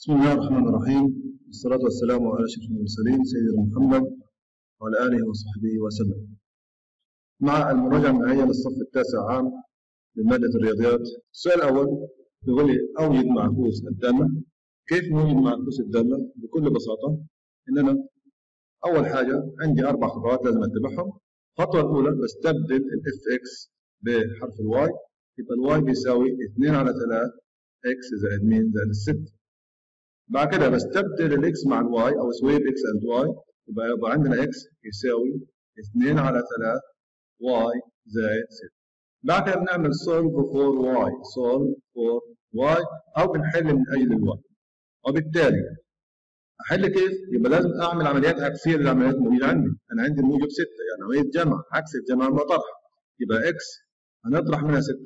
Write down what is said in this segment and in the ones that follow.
بسم الله الرحمن الرحيم والصلاة والسلام على أشرف المرسلين سيدنا محمد وعلى آله وصحبه وسلم مع المراجعة النهائية للصف التاسع عام لمادة الرياضيات السؤال الأول بيقول لي أوجد معكوس الدالة كيف نوجد معكوس الدالة بكل بساطة إن أنا أول حاجة عندي أربع خطوات لازم أتبعهم الخطوة الأولى بستبدل الاف اكس بحرف الواي يبقى الواي بيساوي 2 على 3 اكس زائد مين زائد الستة بعد كده بستبدل الاكس مع الواي او سويب اكس اند واي يبقى يبقى عندنا اكس يساوي 2 على 3 واي زائد 6 بعد كده بنعمل سولف فور واي سولف فور واي او بنحل من اجل الواي وبالتالي احل كيف؟ يبقى لازم اعمل عمليات عكسيه للعمليات الموجوده عندي انا عندي الموجب 6 يعني عمليه جمع عكس الجمع وطرح يبقى اكس هنطرح منها 6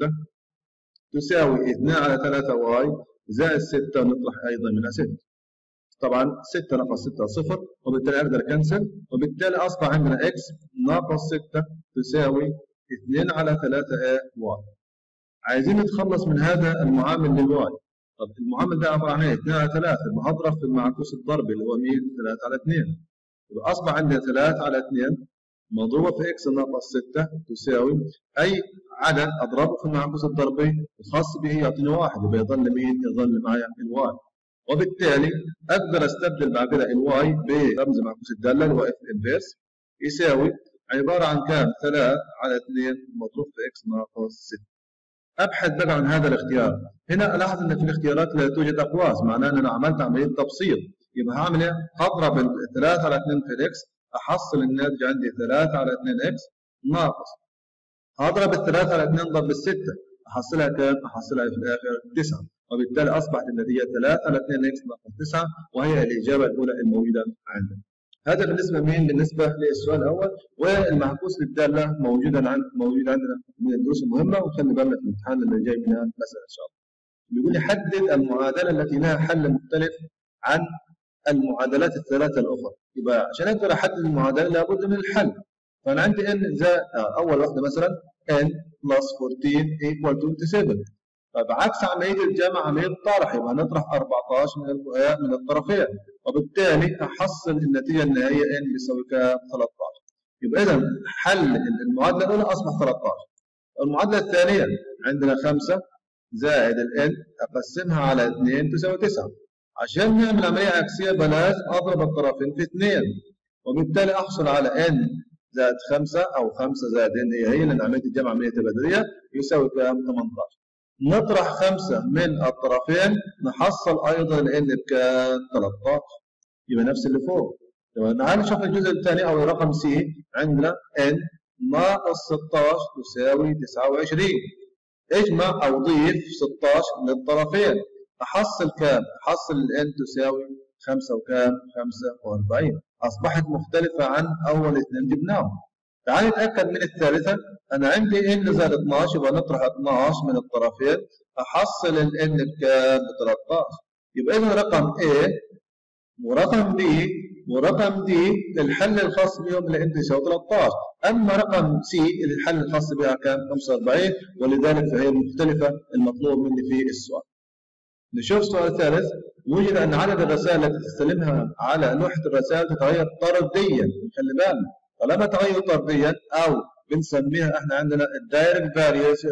تساوي 2 على 3 واي زائد 6 نطرح ايضا منها 6 طبعا 6 ناقص 6 صفر وبالتالي اقدر اكنسل وبالتالي اصبح عندنا اكس ناقص 6 تساوي 2 على 3 a واي عايزين نتخلص من هذا المعامل للواي طب المعامل ده عباره عن ايه 2 على 3 يبقى هضرب في المعكوس الضربي اللي هو مين 3 على 2 يبقى اصبح عندنا 3 على 2 مضروبه في اكس ناقص 6 تساوي اي عدد اضربه في المعكوس الضربي الخاص به يعطيني واحد يبقى يظل مين؟ يظل معايا الواي وبالتالي اقدر استبدل بعد كده الواي برمز معكوس الداله اللي هو اف انفيرس يساوي عباره عن كام؟ 3 على 2 مضروب في اكس ناقص 6 ابحث بقى عن هذا الاختيار هنا الاحظ ان في الاختيارات لا توجد اقواس معناه ان انا عملت عمليه تبسيط يبقى هعمل ايه؟ هضرب ال 3 على 2 في الاكس احصل الناتج عندي 3 على 2 اكس ناقص هضرب ال 3 على 2 ضرب الستة احصلها كام؟ احصلها في الاخر 9 وبالتالي اصبحت النتيجه 3 على 2 اكس ناقص 9 وهي الاجابه الاولى الموجوده عندنا. هذا بالنسبه مين؟ بالنسبه للسؤال الاول والمعكوس للداله موجودا عند موجود عندنا من الدروس المهمه وخلي بالنا في الامتحان اللي جاي منها مساله ان شاء الله. بيقول لي حدد المعادله التي لها حل مختلف عن المعادلات الثلاثه الاخرى. يبقى عشان اقدر احدد المعادله لابد من الحل. فانا عندي ان زائد اول واحده مثلا n plus 14 equal 27 طيب عكس عمليه الجمع عمليه الطرح يبقى هنطرح 14 من من الطرفين وبالتالي احصل النتيجه النهائيه n بيساوي كام 13 يبقى اذا حل المعادله الاولى اصبح 13 المعادله الثانيه عندنا 5 زائد ال n اقسمها على 2 تساوي 9 عشان نعمل عمليه عكسيه بلاش اضرب الطرفين في 2 وبالتالي احصل على n زائد 5 او 5 زائد n هي هي لان عمليه الجمع عمليه تبادليه يساوي كام 18 نطرح 5 من الطرفين نحصل ايضا n بكام 13 يبقى نفس اللي فوق طب تعال نشوف الجزء الثاني او رقم سي عندنا n ناقص 16 تساوي 29 اجمع او ضيف 16 للطرفين احصل كام؟ احصل n تساوي 5 وكام؟ 45 اصبحت مختلفه عن اول اثنين جبناهم تعال نتاكد من الثالثه انا عندي n زائد 12 يبقى نطرح 12 من الطرفين احصل ال n بكام؟ ب 13 يبقى اذا رقم A ورقم B ورقم D الحل الخاص بهم اللي انت يساوي 13 اما رقم C الحل الخاص بها كان 45 ولذلك فهي مختلفه المطلوب مني في السؤال نشوف السؤال الثالث وجد ان عدد الرسائل التي تستلمها على لوحه الرسائل تتغير طرديا خلي بالنا طالما تغير طرديا او بنسميها احنا عندنا الدايركت فاريشن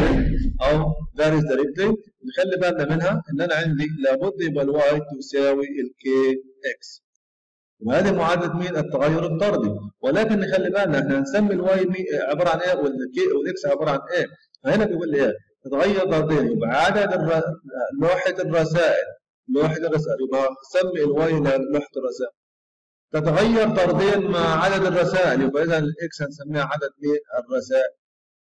او فاريز دايركتلي نخلي بالنا منها ان انا عندي لابد يبقى الواي تساوي الكي اكس وهذه معادله مين؟ التغير الطردي ولكن نخلي بالنا احنا هنسمي الواي عباره عن ايه والكي والاكس عباره عن ايه؟ فهنا بيقول لي ايه؟ تتغير طرديا يبقى عدد الر... لوحه الرسائل لوحه الرسائل يبقى سمي الواي لوحه الرسائل تتغير طرديا مع عدد الرسائل يبقى اذا الاكس هنسميها عدد الرسائل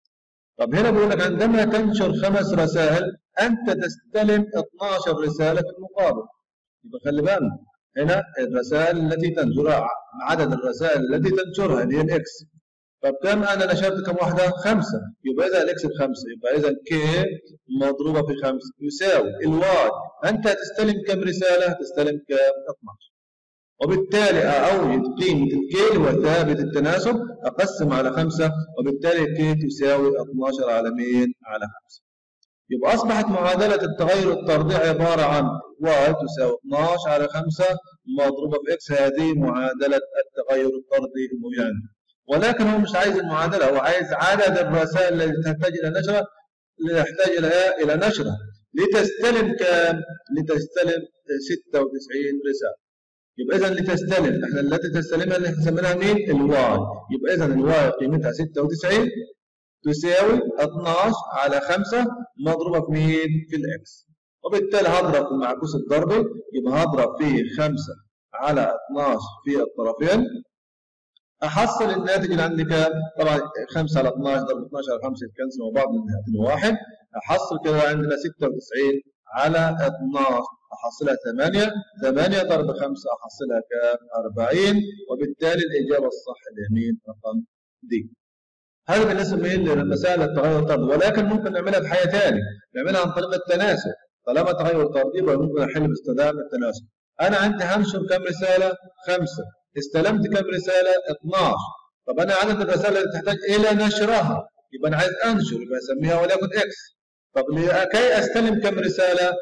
طب هنا بيقول لك عندما تنشر خمس رسائل انت تستلم 12 رساله في المقابل يبقى خلي بالنا هنا الرسائل التي تنشرها عدد الرسائل التي تنشرها اللي هي الاكس طب كم انا نشرت كم واحده؟ خمسه يبقى اذا الاكس بخمسه يبقى اذا كي مضروبه في خمسه يساوي الواي انت هتستلم كم رساله؟ تستلم كم؟ 12 وبالتالي أوجد قيمة الكي اللي هو ثابت التناسب أقسم على 5 وبالتالي الكي تساوي 12 على مين؟ على 5 يبقى أصبحت معادلة التغير الطردي عبارة عن y تساوي 12 على 5 مضروبة في x هذه معادلة التغير الطردي المبين ولكن هو مش عايز المعادلة هو عايز عدد الرسائل التي تحتاج إلى نشرة يحتاج إلى إلى نشرة لتستلم كام؟ لتستلم 96 رسالة يبقى إذا لتستلم احنا التي تستلمها اللي سميناها مين؟ الواي يبقى إذا الواي قيمتها 96 تساوي 12 على 5 مضروبة في مين؟ في الإكس وبالتالي هضرب في المعكوس الضربي يبقى هضرب في 5 على 12 في الطرفين احصل الناتج اللي عندي كام؟ طبعا 5 على 12 ضرب 12 على 5 يتكنسلوا مع بعض من واحد احصل كده عندنا 96 على 12 احصلها 8 8 ضرب 5 احصلها كام؟ 40 وبالتالي الاجابه الصح اليمين رقم دي. هذا بالنسبه لمسائل التغير الطردي ولكن ممكن نعملها بحاجه ثانيه نعملها عن طريق التناسب طالما تغير طردي ممكن احل باستخدام التناسب. انا عندي هنشر كم رساله؟ خمسه استلمت كم رسالة 12 طب أنا عدد الرسائل اللي تحتاج إلى نشرها يبقى أنا عايز أنشر يبقى أسميها وليكن إكس طب لكي أستلم كم رسالة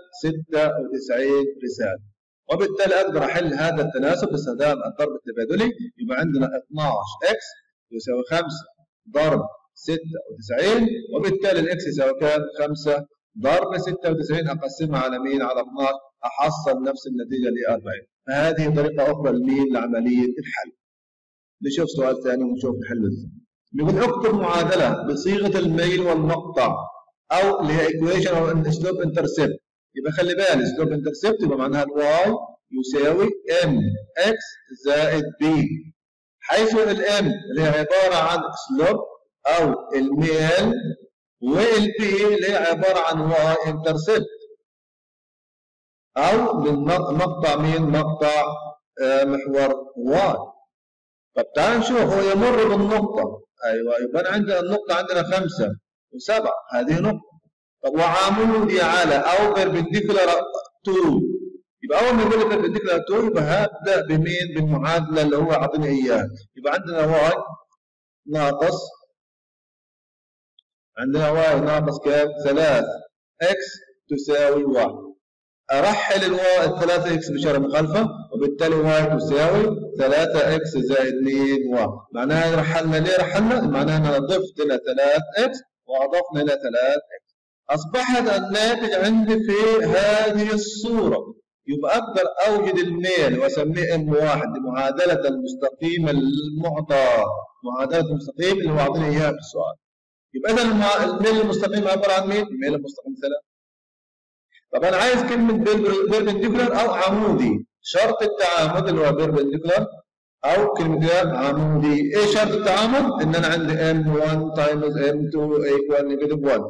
96 رسالة وبالتالي أقدر أحل هذا التناسب باستخدام الضرب التبادلي يبقى عندنا 12 إكس يساوي 5 ضرب 96 وبالتالي الإكس يساوي كام 5 ضرب 96 أقسمها على مين على 12 أحصل نفس النتيجة ل 40 فهذه طريقة أخرى لمين لعملية الحل نشوف سؤال ثاني ونشوف الحل ازاي نقول اكتب معادلة بصيغة الميل والمقطع أو اللي هي ايكويشن أو اسلوب انترسبت يبقى خلي بالك اسلوب انترسبت يبقى معناها الواي يساوي ام اكس زائد بي حيث الام اللي هي عبارة عن اسلوب أو الميل والبي اللي هي عبارة عن واي انترسبت أو من مقطع مين مقطع آه، محور واي طب تعال نشوف هو يمر بالنقطة أيوة يبقى عندنا النقطة عندنا خمسة وسبعة هذه نقطة طب وعمودي على أو بيربنديكولار تو يبقى أول ما يقول لي بيربنديكولار تو يبقى هبدأ بمين بالمعادلة اللي هو أعطيني إياها يبقى عندنا واي ناقص عندنا واي ناقص كام؟ ثلاث اكس تساوي واحد أرحل الثلاثة إكس بإشارة مخالفة وبالتالي واي تساوي 3 إكس زائد 2 واي معناها رحلنا ليه رحلنا؟ معناها أنا ضفت هنا 3 إكس وأضفنا هنا 3 إكس أصبحت الناتج عندي في هذه الصورة يبقى أقدر أوجد الميل وأسميه ام واحد لمعادلة المستقيم المعطى معادلة المستقيم اللي هو أعطيني إياها في السؤال يبقى إذا الميل المستقيم عبارة عن مين؟ الميل المستقيم ثلاثة طب انا عايز كلمه بيربنديكولار او عمودي شرط التعامد اللي هو بيربنديكولار او كلمه عمودي ايه شرط التعامد ان انا عندي m1 تايمز m2 ايكوال نيجاتيف 1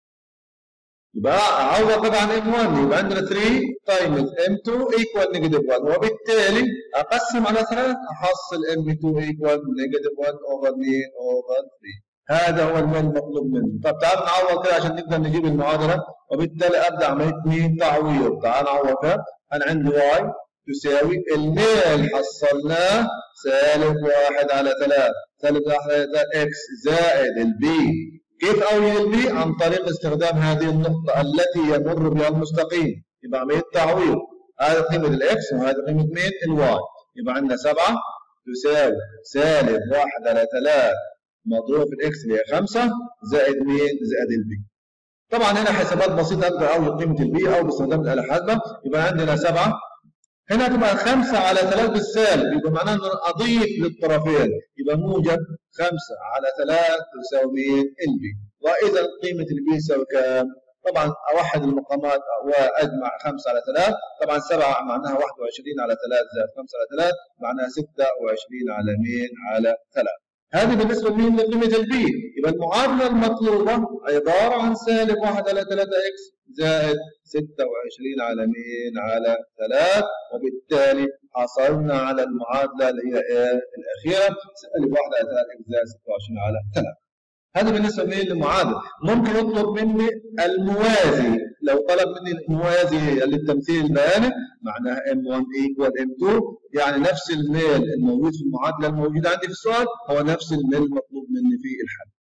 يبقى اعوض طبعا m1 يبقى عندنا 3 تايمز m2 ايكوال نيجاتيف 1 وبالتالي اقسم على 3 احصل m2 ايكوال نيجاتيف 1 اوفر مين اوفر 3 هذا هو المال المطلوب منه طب تعال نعوض كده عشان نقدر نجيب المعادله وبالتالي ابدا عمليه مين تعويض تعال نعوض كده انا عندي واي تساوي الميل حصلناه سالب واحد على ثلاثة سالب واحد على ثلاثة اكس زائد البي كيف اوجد البي؟ عن طريق استخدام هذه النقطة التي يمر بها المستقيم يبقى عملية تعويض هذه قيمة الاكس وهذه قيمة مين؟ الواي يبقى عندنا سبعة تساوي سالب واحد على ثلاثة مضروب في الاكس اللي هي 5 زائد مين؟ زائد البي. طبعا هنا حسابات بسيطه اقدر اوجد قيمه البي او باستخدام الاله الحاسبه يبقى عندنا 7 هنا تبقى 5 على 3 بالسالب يبقى معناه ان انا اضيف للطرفين يبقى موجب 5 على 3 تساوي مين؟ البي. واذا قيمه البي تساوي كام؟ طبعا اوحد المقامات واجمع 5 على 3 طبعا 7 معناها 21 على 3 زائد 5 على 3 معناها 26 على مين؟ على 3 هذه بالنسبة لمين لقيمة البي يبقى المعادلة المطلوبة عبارة عن سالب 1 على 3 اكس زائد 26 على مين على 3 وبالتالي حصلنا على المعادلة اللي هي ايه الأخيرة سالب 1 على 3 اكس زائد 26 على 3 هذا بالنسبة لمين للمعادلة ممكن يطلب مني الموازي لو طلب مني الموازي للتمثيل البياني معناها M1 equal M2 يعني نفس الميل الموجود في المعادلة الموجودة عندي في السؤال هو نفس الميل المطلوب مني في الحل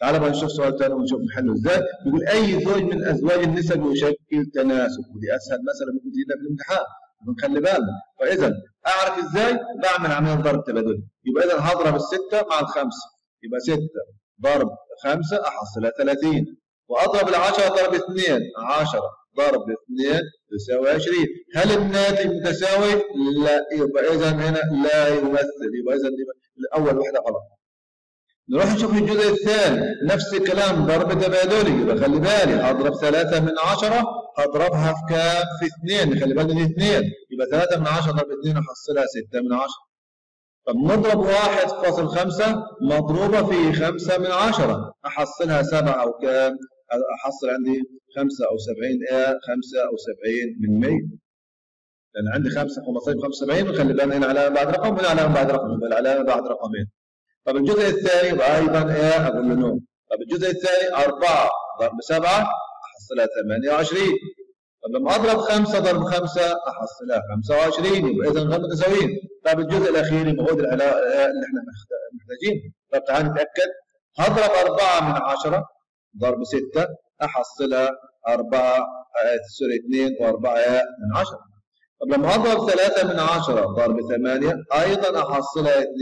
تعال بقى نشوف سؤال ثاني ونشوف نحله ازاي بيقول اي زوج من ازواج النسب يشكل تناسب ودي اسهل مساله ممكن تجينا في الامتحان نخلي بالنا فاذا اعرف ازاي بعمل عمليه ضرب تبادلي يبقى اذا هضرب السته مع الخمسه يبقى سته ضرب خمسه احصلها 30 واضرب العشره ضرب اثنين 10 ضرب اثنين تساوي 20 هل الناتج متساوي؟ لا يبقى اذا هنا لا يمثل يبقى اذا الاول واحده غلط نروح نشوف الجزء الثاني نفس الكلام ضرب تبادلي يبقى خلي بالي هضرب 3 من 10 هضربها في كام؟ في 2 خلي بالي دي 2 يبقى 3 من 10 ضرب 2 احصلها 6 من 10 طب نضرب 1.5 مضروبة في 5 من 10 أحصلها 7 أو كام؟ أحصل عندي 5 أو 70 إيه 5 أو 70 من 100 لأن عندي 5 15 75 وخلي بالنا هنا علامة بعد رقم وهنا علامة بعد رقم يبقى العلامة بعد رقمين طب الجزء الثاني يبقى أيضا إيه أقول له نوم طب الجزء الثاني 4 ضرب 7 أحصلها 28 طب لما اضرب 5 ضرب 5 احصلها 25 يبقى اذا غير متساويين طب الجزء الاخير يبقى هو العلاقه اللي احنا محتاجينه طب تعال نتاكد هضرب 4 من 10 ضرب 6 احصلها 4 سوري 2 و4 من 10 طب لما اضرب 3 من 10 ضرب 8 ايضا احصلها 2.4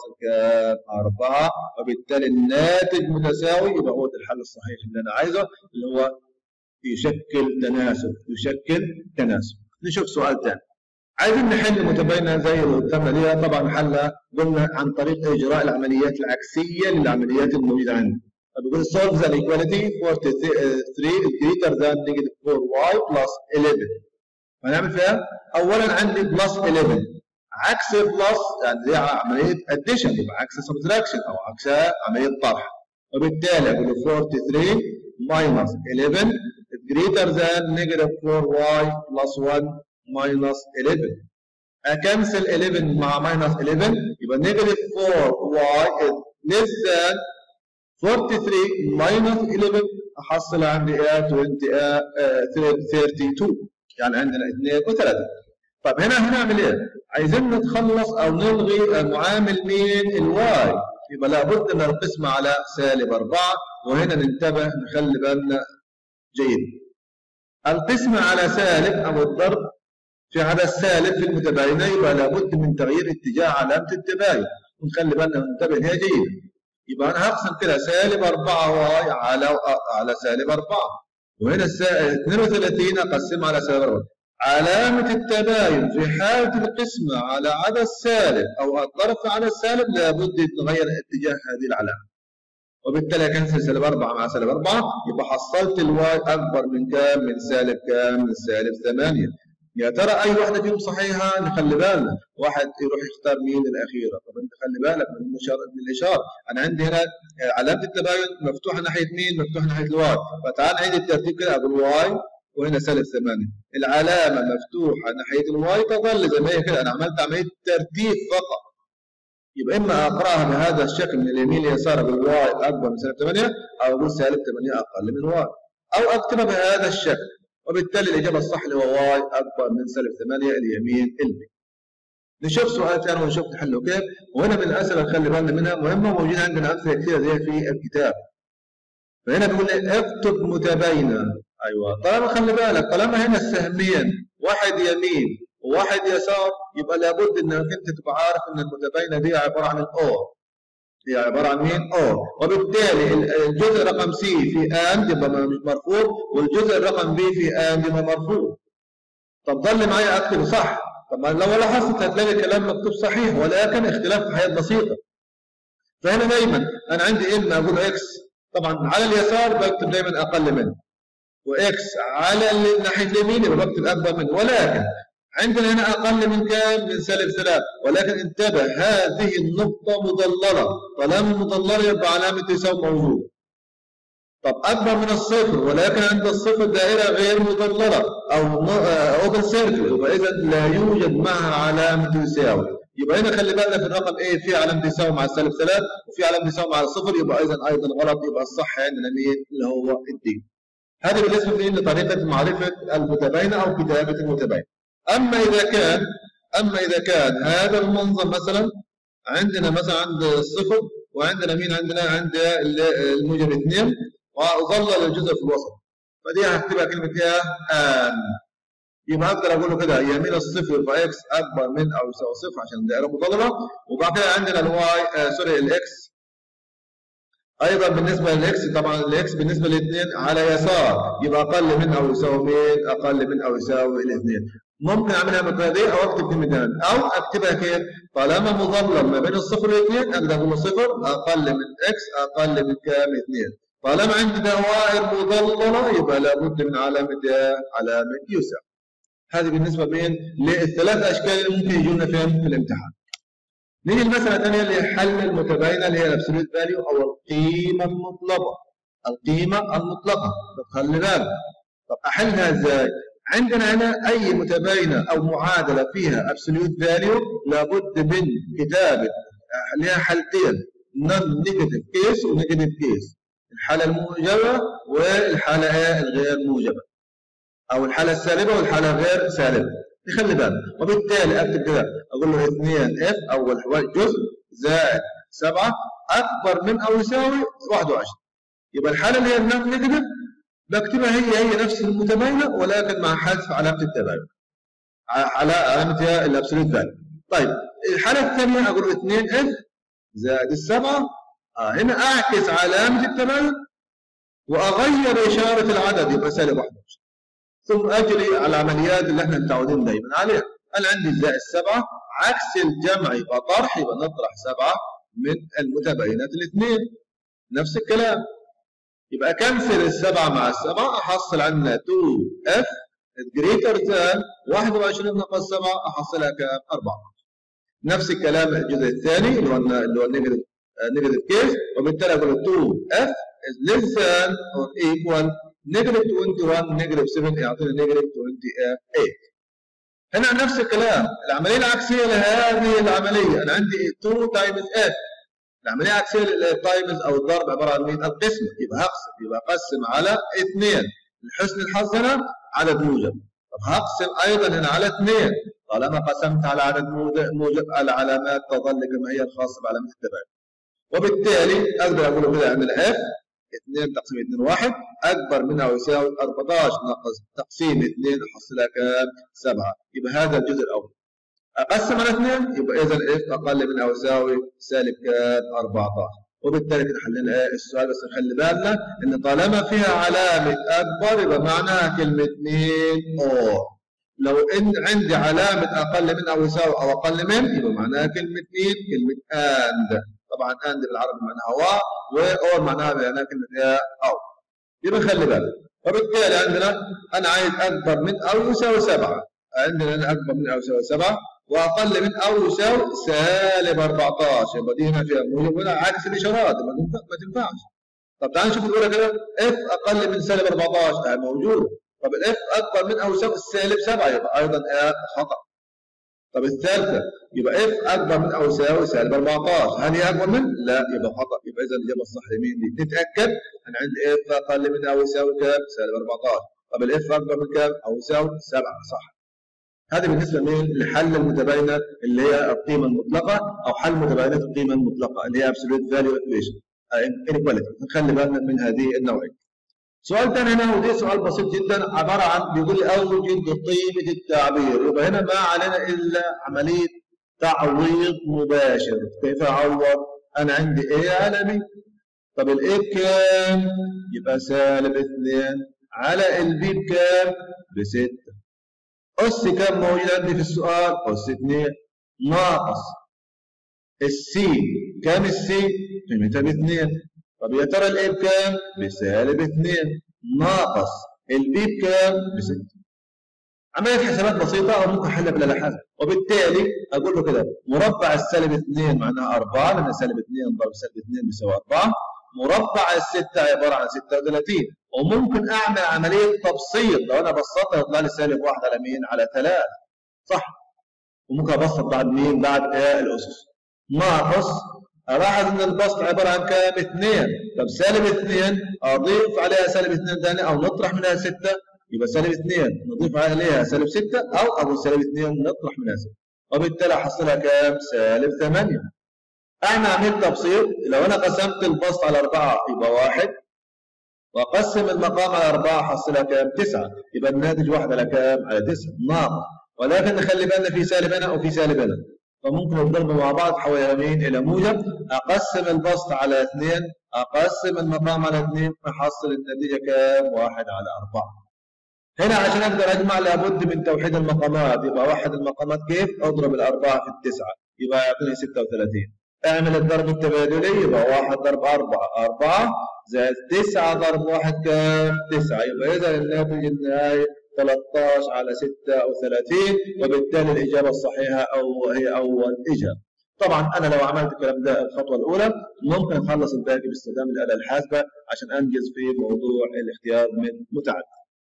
وبالتالي الناتج متساوي يبقى هو الحل الصحيح اللي انا عايزه اللي هو يشكل تناسب يشكل تناسب نشوف سؤال ثاني عايزين نحل متباينه زي اللي قدامنا دي طبعا حلها قلنا عن طريق اجراء العمليات العكسيه للعمليات الموجوده عندنا فبيقول solve the equality for 3 greater than negative 4y plus 11 هنعمل فيها اولا عندي بلس 11 عكس بلس يعني دي عمليه اديشن يبقى عكس سبتراكشن او عكسها عمليه طرح وبالتالي اقول 43 minus 11 greater than negative 4y plus 1 minus 11 أكنسل 11 مع minus 11 يبقى negative 4y is less than 43 minus 11 أحصل عندي إيه 20 32 يعني عندنا 2 و3 طب هنا هنعمل إيه؟ عايزين نتخلص أو نلغي معامل مين؟ الواي يبقى لابد من القسم على سالب 4 وهنا ننتبه نخلي بالنا جيد القسم على سالب أو الضرب في عدد سالب في المتباينة يبقى لابد من تغيير اتجاه علامة التباين ونخلي بالنا ننتبه هي جيد يبقى أنا هقسم كده سالب 4 واي على على سالب 4 وهنا 32 أقسم على سالب 4 علامة التباين في حالة القسمة على عدد سالب أو الضرب على السالب لابد يتغير اتجاه هذه العلامة وبالتالي اكنسل سالب 4 مع سالب 4 يبقى حصلت الواي اكبر من كام؟ من سالب كام؟ من سالب 8 يا ترى اي واحده فيهم صحيحه نخلي بالنا واحد يروح يختار مين الاخيره طب انت خلي بالك من الاشاره من الاشاره انا عندي هنا علامه التباين مفتوحه ناحيه مين مفتوحه ناحيه الواي فتعال نعيد الترتيب كده اقول واي وهنا سالب 8 العلامه مفتوحه ناحيه الواي تظل زي ما هي كده انا عملت عمليه ترتيب فقط يبقى اما اقراها بهذا الشكل من اليمين لليسار بالواي اكبر من سالب 8 او اقول سالب 8 اقل من واي او اكتبها بهذا الشكل وبالتالي الاجابه الصح اللي هو واي اكبر من سالب 8 اليمين البي نشوف سؤال ثاني ونشوف تحله كيف وهنا من الاسئله اللي خلي بالنا منها مهمه وموجوده عندنا امثله كثيره زي في الكتاب فهنا بيقول لي اكتب متباينه ايوه طالما خلي بالك طالما هنا السهمين واحد يمين وواحد يسار يبقى لابد انك انت تبقى عارف ان المتباينه دي عباره عن الاو هي عباره عن مين؟ او وبالتالي الجزء رقم سي في اند يبقى مرفوض والجزء رقم بي في اند يبقى مرفوض طب ضل معايا اكتب صح طب لو لاحظت هتلاقي الكلام مكتوب صحيح ولكن اختلاف في حاجات بسيطه فهنا دايما انا عندي اما اقول اكس طبعا على اليسار بكتب دايما اقل منه واكس على ناحيه اليمين يبقى بكتب اكبر منه ولكن عندنا هنا أقل من كام؟ من سالب ثلاث ولكن انتبه هذه النقطة مضللة طالما مضللة يبقى علامة يساوي موجود طب أكبر من الصفر ولكن عند الصفر دائرة غير مضللة أو أوبن سيركل يبقى إذا لا يوجد معها علامة يساوي يبقى هنا خلي بالنا في الرقم A في علامة يساوي مع السالب ثلاث وفي علامة يساوي مع الصفر يبقى إذا أيضا غلط يبقى الصح عندنا مين اللي هو الدي هذه بالنسبة لطريقة معرفة المتباينة أو كتابة المتباينة أما إذا كان أما إذا كان هذا المنظر مثلا عندنا مثلا عند الصفر وعندنا مين عندنا عند الموجب 2 وظل الجزء في الوسط فدي هكتبها كلمه ايه ان يبقى اقدر اقول له كده يمين الصفر فاكس اكبر من او يساوي صفر عشان الدائره مضلله وبعد كده عندنا الواي آه سوري الاكس ايضا بالنسبه للاكس طبعا الاكس بالنسبه للاثنين على يسار يبقى اقل من او يساوي مين اقل من او يساوي الاثنين ممكن اعملها بالطريقه دي او اكتب كلمتين او اكتبها كيف طالما مظلل ما بين الصفر والاثنين اقدر اقول صفر اقل من اكس اقل من كام اثنين طالما عندي دوائر مظلله يبقى لابد من علامه علامه يساوي هذه بالنسبه مين للثلاث اشكال اللي ممكن يجونا فين في الامتحان نيجي المساله الثانيه اللي هي حل المتباينه اللي هي الابسوليوت فاليو او القيمه المطلقه القيمه المطلقه طب خلي بالك طب احلها ازاي؟ عندنا هنا اي متباينه او معادله فيها ابسوليوت فاليو لابد من كتابه لها حالتين نون نيجاتيف كيس ونيجاتيف كيس الحاله الموجبه والحاله الغير موجبه او الحاله السالبه والحاله غير سالبه يخلي بالك وبالتالي اكتب كده اقول له 2 اف اول جزء زائد 7 اكبر من او يساوي 21 يبقى الحاله اللي هي النون نيجاتيف بكتبها هي هي نفس المتباينه ولكن مع حذف علامه التباين على علامه الابسوليت فاليو طيب الحاله الثانيه اقول 2 اف زائد السبعه آه هنا اعكس علامه التباين واغير اشاره العدد يبقى سالب 21 ثم اجري على العمليات اللي احنا متعودين دايما عليها انا عندي زائد سبعه عكس الجمع يبقى طرح يبقى نطرح سبعه من المتباينات الاثنين نفس الكلام يبقى كنسل السبعه مع السبعه احصل عندنا 2 اف جريتر ذان 21 ناقص 7 احصلها كام 4 نفس الكلام الجزء الثاني اللي هو اللي هو النيجاتيف نيجاتيف كيس وبالتالي اقول 2 اف is less than or equal نيجاتيف 21 نيجاتيف 7 يعطينا نيجاتيف 28 هنا نفس الكلام العمليه العكسيه لهذه العمليه انا عندي 2 تايمز اف العمليه العكسيه للتايمز او الضرب عباره عن مين؟ القسم يبقى هقسم يبقى اقسم على 2 لحسن الحظ هنا عدد موجب طب هقسم ايضا هنا على 2 طالما قسمت على عدد موجب العلامات تظل كما هي الخاصه بعلامه التباين وبالتالي اقدر اقول كده عند الاف 2 تقسيم 2 1 اكبر منها ويساوي 14 ناقص تقسيم 2 احصلها كام؟ 7 يبقى هذا الجزء الاول اقسم على 2 يبقى اذا اف اقل منها ويساوي سالب كام؟ 14 وبالتالي كده حلينا ايه السؤال بس نخلي بالنا ان طالما فيها علامه اكبر يبقى معناها كلمه مين؟ اور لو ان عندي علامه اقل من او يساوي او اقل من يبقى معناها كلمه مين؟ كلمه اند طبعا اند بالعربي معناها واو واور معناها معناها كلمه ايه او يبقى خلي بالك وبالتالي عندنا انا عايز اكبر من او يساوي 7 عندنا هنا اكبر من او يساوي 7 واقل من او يساوي سالب 14 يبقى دي هنا فيها موجب هنا عكس الاشارات ما تنفعش طب تعال نشوف الاولى كده اف اقل من سالب 14 موجود طب الاف اكبر من او يساوي سالب 7 يبقى ايضا ايه خطا طب الثالثة يبقى اف أكبر من أو يساوي سالب 14 هل هي أكبر من؟ لا يبقى خطأ يبقى إذا الإجابة الصح لمين دي؟ نتأكد أنا عندي اف أقل من أو يساوي كام؟ سالب 14 طب الاف أكبر من كام؟ أو يساوي 7 صح هذه بالنسبة لمين؟ لحل المتباينة اللي هي القيمة المطلقة أو حل متباينات القيمة المطلقة اللي هي absolute value equation inequality نخلي بالنا من هذه النوعية سؤال ثاني هنا ودي سؤال بسيط جدا عباره عن بيقول لي اوجد قيمه التعبير يبقى هنا ما علينا الا عمليه تعويض مباشر كيف اعوض؟ انا عندي ايه على بي طب الايه بكام؟ يبقى سالب 2 على البي بكام؟ ب 6 اس كام موجود عندي في السؤال؟ اس 2 ناقص السي كام السي؟ قيمتها ب 2 طب يا ترى الايه بكام؟ بسالب 2 ناقص البي بكام؟ ب 6 عمليه حسابات بسيطه او ممكن احلها بالاله حسب وبالتالي اقول له كده مربع السالب 2 معناها 4 لان سالب 2 ضرب سالب 2 بيساوي 4 مربع الستة عبارة عن 36 وممكن أعمل عملية تبسيط لو أنا بسطتها يطلع لي سالب 1 على مين؟ على 3 صح وممكن أبسط بعد مين؟ بعد إيه الأسس ناقص الاحظ ان البسط عباره عن كام؟ 2 طب سالب 2 اضيف عليها سالب 2 ثاني او نطرح منها 6 يبقى سالب 2 نضيف عليها سالب 6 او اقول سالب 2 نطرح منها 6 وبالتالي احصلها كام؟ سالب 8 احنا عملت تبسيط لو انا قسمت البسط على أربعة يبقى واحد وأقسم المقام على أربعة حصلها كام؟ تسعة يبقى الناتج واحد على كام؟ على تسعة ناقص ولكن نخلي بالنا في سالب هنا وفي سالب هنا فممكن الضرب مع بعض تحول إلى مين؟ إلى موجب أقسم البسط على اثنين أقسم المقام على اثنين أحصل النتيجة كام؟ واحد على أربعة هنا عشان أقدر أجمع لابد من توحيد المقامات يبقى واحد المقامات كيف؟ أضرب الأربعة في التسعة يبقى يعطيني 36 اعمل الضرب التبادلي يبقى واحد ضرب أربعة أربعة زائد تسعة ضرب واحد كام؟ تسعة يبقى إذا الناتج النهائي 13 على 36 وبالتالي الإجابة الصحيحة أو هي أول إجابة. طبعا أنا لو عملت الكلام ده الخطوة الأولى ممكن أخلص الباقي باستخدام الآلة الحاسبة عشان أنجز في موضوع الاختيار من متعدد.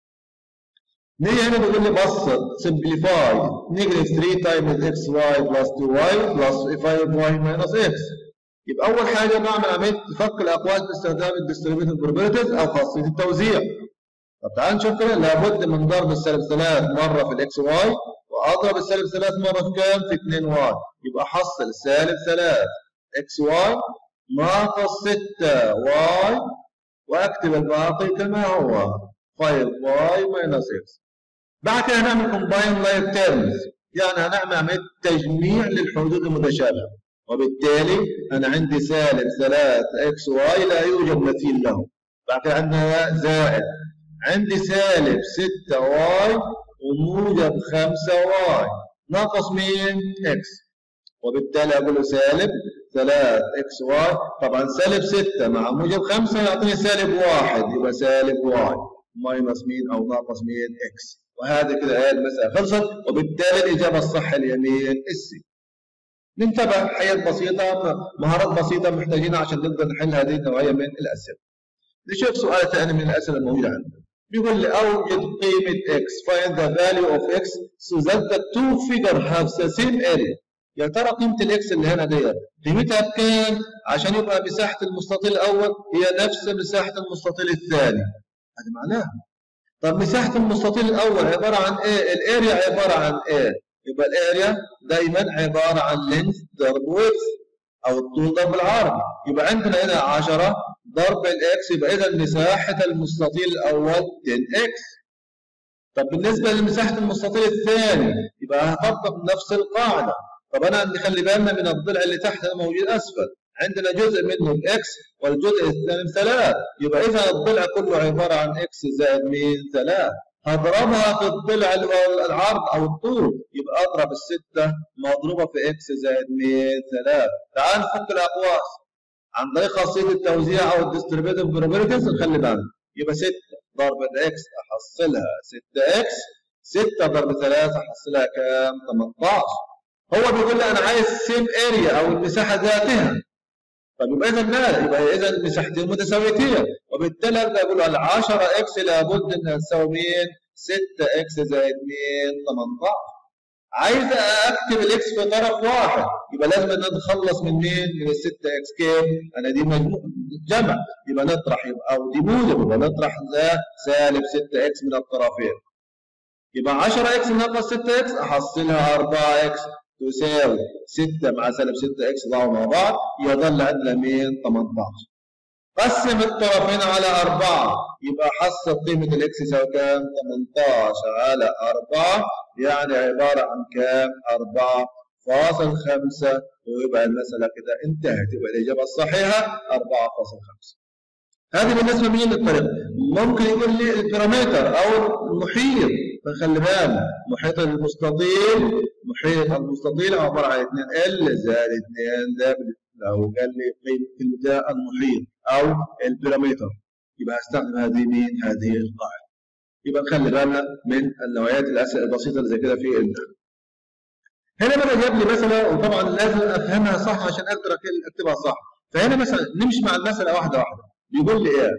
نيجي هنا بيقول لي بسط simplify negative 3 times xy plus 2y plus 5y minus x يبقى أول حاجة بعمل عملية فك الأقواس باستخدام الديستريبيوتد بروبرتيز أو خاصية التوزيع. طب تعال نشوف كده لابد من ضرب السالب 3 مرة في الاكس واي وأضرب السالب 3 مرة في كام؟ في 2 واي يبقى حصل سالب 3 اكس واي ناقص 6 واي واكتب الباقي كما هو 5 واي ماينس اكس بعد كده هنعمل كومباين لايك تيرمز يعني هنعمل عمليه تجميع للحدود المتشابهه وبالتالي انا عندي سالب 3 اكس واي لا يوجد مثيل له بعد كده عندنا زائد عندي سالب 6 واي وموجب 5 واي ناقص مين؟ اكس وبالتالي اقول له سالب 3 اكس واي طبعا سالب 6 مع موجب 5 يعطيني سالب 1 يبقى سالب واي ماينس مين او ناقص مين اكس وهذا كده هي المسألة خلصت وبالتالي الإجابة الصح اليمين السي ننتبه حاجات بسيطة مهارات بسيطة محتاجينها عشان نقدر نحل هذه النوعية من الأسئلة نشوف سؤال ثاني من الأسئلة الموجودة عندنا بيقول لي أوجد قيمة x find the value of x so that the two figure have the same area يا ترى قيمة الاكس اللي هنا ديت قيمتها بكام عشان يبقى مساحة المستطيل الأول هي نفس مساحة المستطيل الثاني هذا معناها طب مساحة المستطيل الأول عبارة عن إيه؟ الأريا عبارة عن إيه؟ يبقى الأريا دايما عبارة عن لينث ضرب ويدث أو الطول ضرب العرض يبقى عندنا هنا 10 ضرب الإكس يبقى إذا مساحة المستطيل الأول 10 إكس طب بالنسبة لمساحة المستطيل الثاني يبقى هطبق نفس القاعدة طب أنا نخلي بالنا من الضلع اللي تحت الموجود أسفل عندنا جزء منه باكس والجزء الثاني بثلاث يبقى اذا الضلع كله عباره عن اكس زائد مين ثلاث هضربها في الضلع العرض او الطول يبقى اضرب السته مضروبه في اكس زائد مين ثلاث تعال نفك الاقواس عن طريق خاصيه التوزيع او الديستريبيوتيف بروبرتيز نخلي بالنا يبقى 6 ضرب الاكس احصلها 6 اكس 6 ضرب 3 احصلها كام 18 هو بيقول لي انا عايز سيم اريا او المساحه ذاتها طيب يبقى اذا لا يبقى اذا مساحتين متساويتين وبالتالي ابدا اقول ال 10 اكس لابد انها تساوي مين؟ 6 اكس زائد مين؟ 18 عايز اكتب الاكس في طرف واحد يبقى لازم نتخلص من مين؟ من ال 6 اكس كيف؟ انا دي مجموع جمع يبقى نطرح يبقى او دي موجب يبقى نطرح سالب 6 اكس من الطرفين يبقى 10 اكس ناقص 6 اكس احصلها 4 اكس تساوي 6 مع سالب 6 اكس ضعوا مع بعض يظل عندنا مين 18 قسم الطرفين على 4 يبقى حصل قيمة الاكس يساوي كام 18 على 4 يعني عبارة عن كام 4 فاصل 5 ويبقى المسألة كده انتهت يبقى الإجابة الصحيحة 4.5 هذه بالنسبة مين للطريق ممكن يقول لي البارامتر أو المحيط فخلي بالك محيط المستطيل محيط المستطيل عبارة عن 2 ال زائد 2 دبليو لو قال لي قيمة كلمة المحيط أو البارامتر يبقى هستخدم هذه مين؟ هذه القاعدة يبقى نخلي بالنا من النوعيات الأسئلة البسيطة اللي زي كده في الامتحان هنا بقى جاب لي مثلا وطبعا لازم افهمها صح عشان اقدر اكتبها صح فهنا مثلا نمشي مع المساله واحده واحده بيقول لي ايه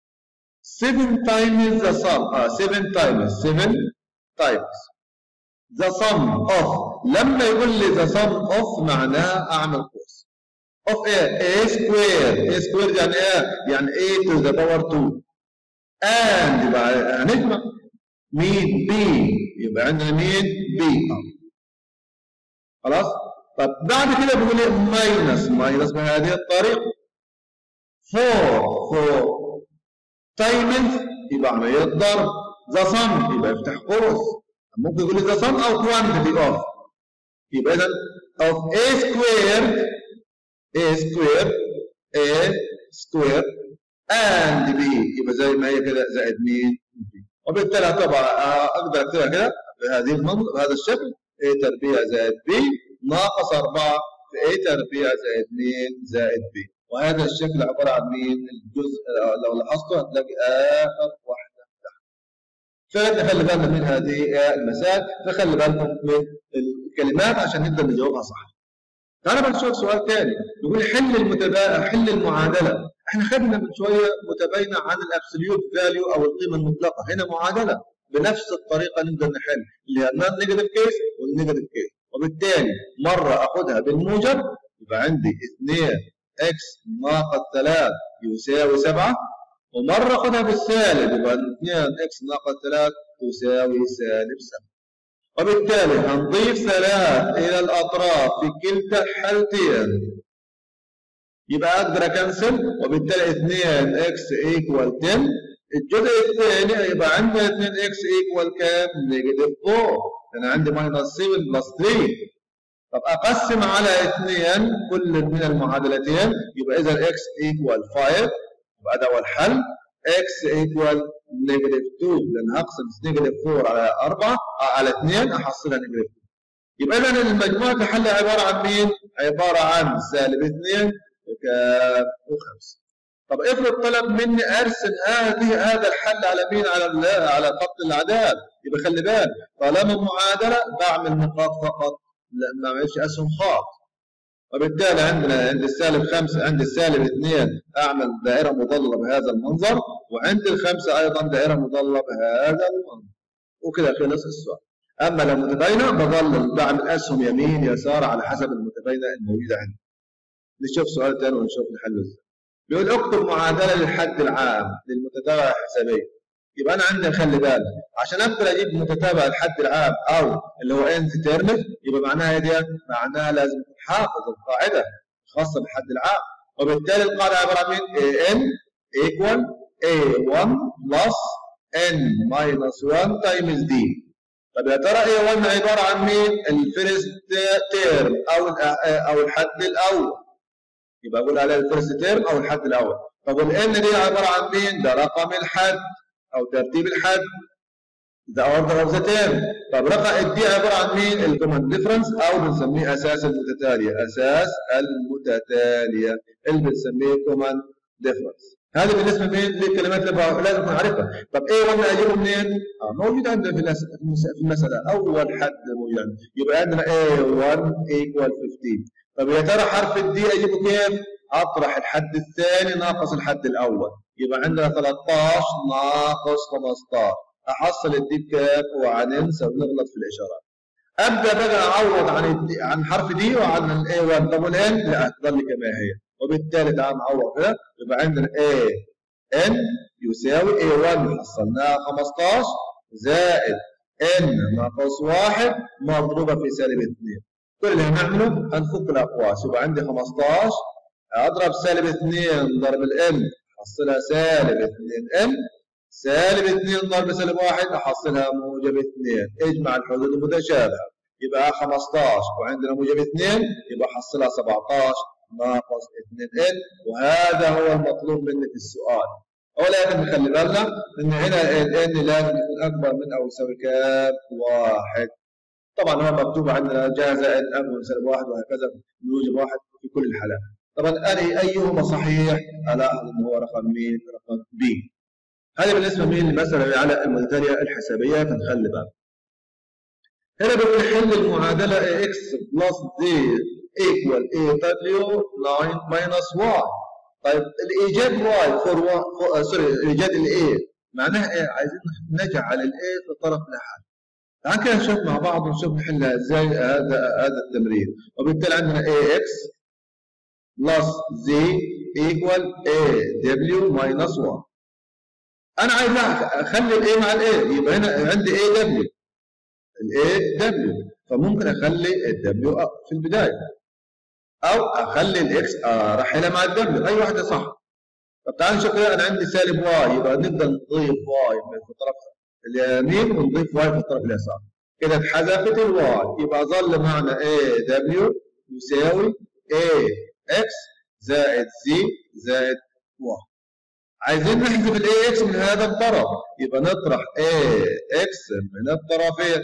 7 times the sum اه 7 times 7 times the sum of لما يقول لي the sum of معناها اعمل قوس of ايه a square a square يعني ايه يعني a to the power 2 and يبقى هنجمع مين b يبقى عندنا مين b خلاص طب بعد كده بيقول لي ماينس ماينس بهذه الطريقه 4 4 تايمز يبقى عمليه ضرب ذا صم يبقى يفتح قوس ممكن يقول لي ذا صم او كوانتيتي اوف يبقى اذا of a squared a squared a squared and b يبقى زي ما هي كده زائد مين وبالتالي طبعا اقدر اكتبها كده بهذه المنظر بهذا الشكل a تربيع زائد b ناقص 4 في a تربيع زائد 2 زائد b وهذا الشكل عباره عن مين الجزء لو لاحظتوا هتلاقي اخر واحده تحت فنخلي بالنا من هذه المسائل فخلي بالكم من الكلمات عشان نقدر نجاوبها صح تعالى بنشوف سؤال ثاني بيقول حل المتبا حل المعادله احنا خدنا من شويه متباينه عن الابسوليوت فاليو او القيمه المطلقه هنا معادله بنفس الطريقه نقدر نحل اللي هي النون نيجاتيف كيس والنيجاتيف كيس وبالتالي مره اخذها بالموجب يبقى عندي 2 اكس ناقص 3 يساوي 7 ومره اخذها بالسالب يبقى 2 اكس ناقص 3 تساوي سالب 7 وبالتالي هنضيف 3 الى الاطراف في كلتا الحالتين يبقى اقدر اكنسل وبالتالي 2 اكس ايكوال 10 الجزء الثاني هيبقى عندي 2 اكس ايكوال كام؟ نيجاتيف 4 انا عندي ماينس 7 بلس 3 طب اقسم على 2 كل من المعادلتين يبقى اذا اكس ايكوال 5 يبقى ده هو الحل اكس ايكوال نيجاتيف 2 لان هقسم نيجاتيف 4 على 4 على 2 احصلها نيجاتيف 2 يبقى اذا المجموعه الحل عباره عن مين؟ عباره عن سالب 2 وكام وخمسة طب افرض طلب مني ارسم هذه هذا الحل على مين على على خط الاعداد يبقى خلي بالك طالما معادله بعمل نقاط فقط لا ما بعملش اسهم خاط وبالتالي عندنا عند السالب 5 عند السالب 2 اعمل دائره مضلله بهذا المنظر وعند الخمسه ايضا دائره مضلله بهذا المنظر وكده خلص السؤال اما لو متباينه بظلل بعمل اسهم يمين يسار على حسب المتباينه الموجوده عندي نشوف سؤال ثاني ونشوف نحله ازاي بيقول اكتب معادله للحد العام للمتتابعه الحسابيه يبقى انا عندي خلي بالك عشان اقدر اجيب متتابع الحد العام او اللي هو انت تيرمز يبقى معناها ايه دي؟ معناها لازم تحافظ القاعده الخاصه بالحد العام وبالتالي القاعده عباره عن مين؟ ان ايكوال A1 بلس N minus 1 تايمز دي طب يا ترى A1 عباره عن مين؟ الفيرست تيرم او او الحد الاول يبقى اقول عليها الفيرست تيرم او الحد الاول طب والان دي عباره عن مين؟ ده رقم الحد او ترتيب الحد ذا اوردر اوف ذا تيرم طب رقم دي عباره عن مين؟ الكومن ديفرنس او بنسميه اساس المتتاليه اساس المتتاليه اللي بنسميه كومن ديفرنس هذا بالنسبه مين للكلمات اللي لازم نعرفها طب ايه وانا اجيبه منين؟ اه موجود عندنا في في المساله اول حد موجود عندنا يبقى عندنا A1 equal 15 طب يا ترى حرف الدي اجيبه كيف؟ اطرح الحد الثاني ناقص الحد الاول يبقى عندنا 13 ناقص 15 احصل الدي بكام وهننسى ونغلط في الاشارات ابدا بقى اعوض عن الدي عن حرف دي وعن الاي 1 طب والان لا تظل كما هي وبالتالي تعال نعوض كده يبقى عندنا A N يساوي A1 حصلناها 15 زائد N ناقص 1 مضروبة في سالب 2 كل اللي هنعمله هنفك الأقواس يبقى عندي 15 أضرب سالب 2 ضرب الN أحصلها سالب 2N سالب 2 ضرب سالب 1 أحصلها موجب 2 اجمع الحدود المتشابهة يبقى 15 وعندنا موجب 2 يبقى أحصلها 17 ناقص 2 ال وهذا هو المطلوب مني في السؤال ولكن نخلي بالنا ان هنا ال n لازم يكون اكبر من او يساوي كام؟ واحد طبعا هو مكتوب عندنا جاهزه ان اكبر من سالب واحد وهكذا يوجب واحد في كل الحالات طبعا أري ايهما صحيح؟ الاحظ ان هو رقم مين؟ رقم بي هذا بالنسبه مين للمساله على المتتاليه الحسابيه فنخلي بالنا هنا بيقول حل المعادله x بلس d equal a w 9 minus y طيب الايجاد y for, for سوري الايجاد الاي معناها ايه عايزين نجعل الاي في طرف لحال تعال كده نشوف مع بعض ونشوف نحلها ازاي هذا هذا التمرين وبالتالي عندنا ax plus z equal a w minus y انا عايز اخلي الاي مع الاي يبقى هنا عندي a w الاي دبليو فممكن اخلي الدبليو في البدايه او اخلي الاكس ارحلها مع الدبليو اي واحده صح طب تعال نشوف انا عندي سالب واي يبقى نقدر نضيف واي في الطرف اليمين ونضيف واي في الطرف اليسار كده اتحذفت الواي يبقى ظل معنا اي دبليو يساوي اي اكس زائد سي زائد واي عايزين نحذف الاي اكس من هذا الطرف يبقى نطرح اي اكس من الطرفين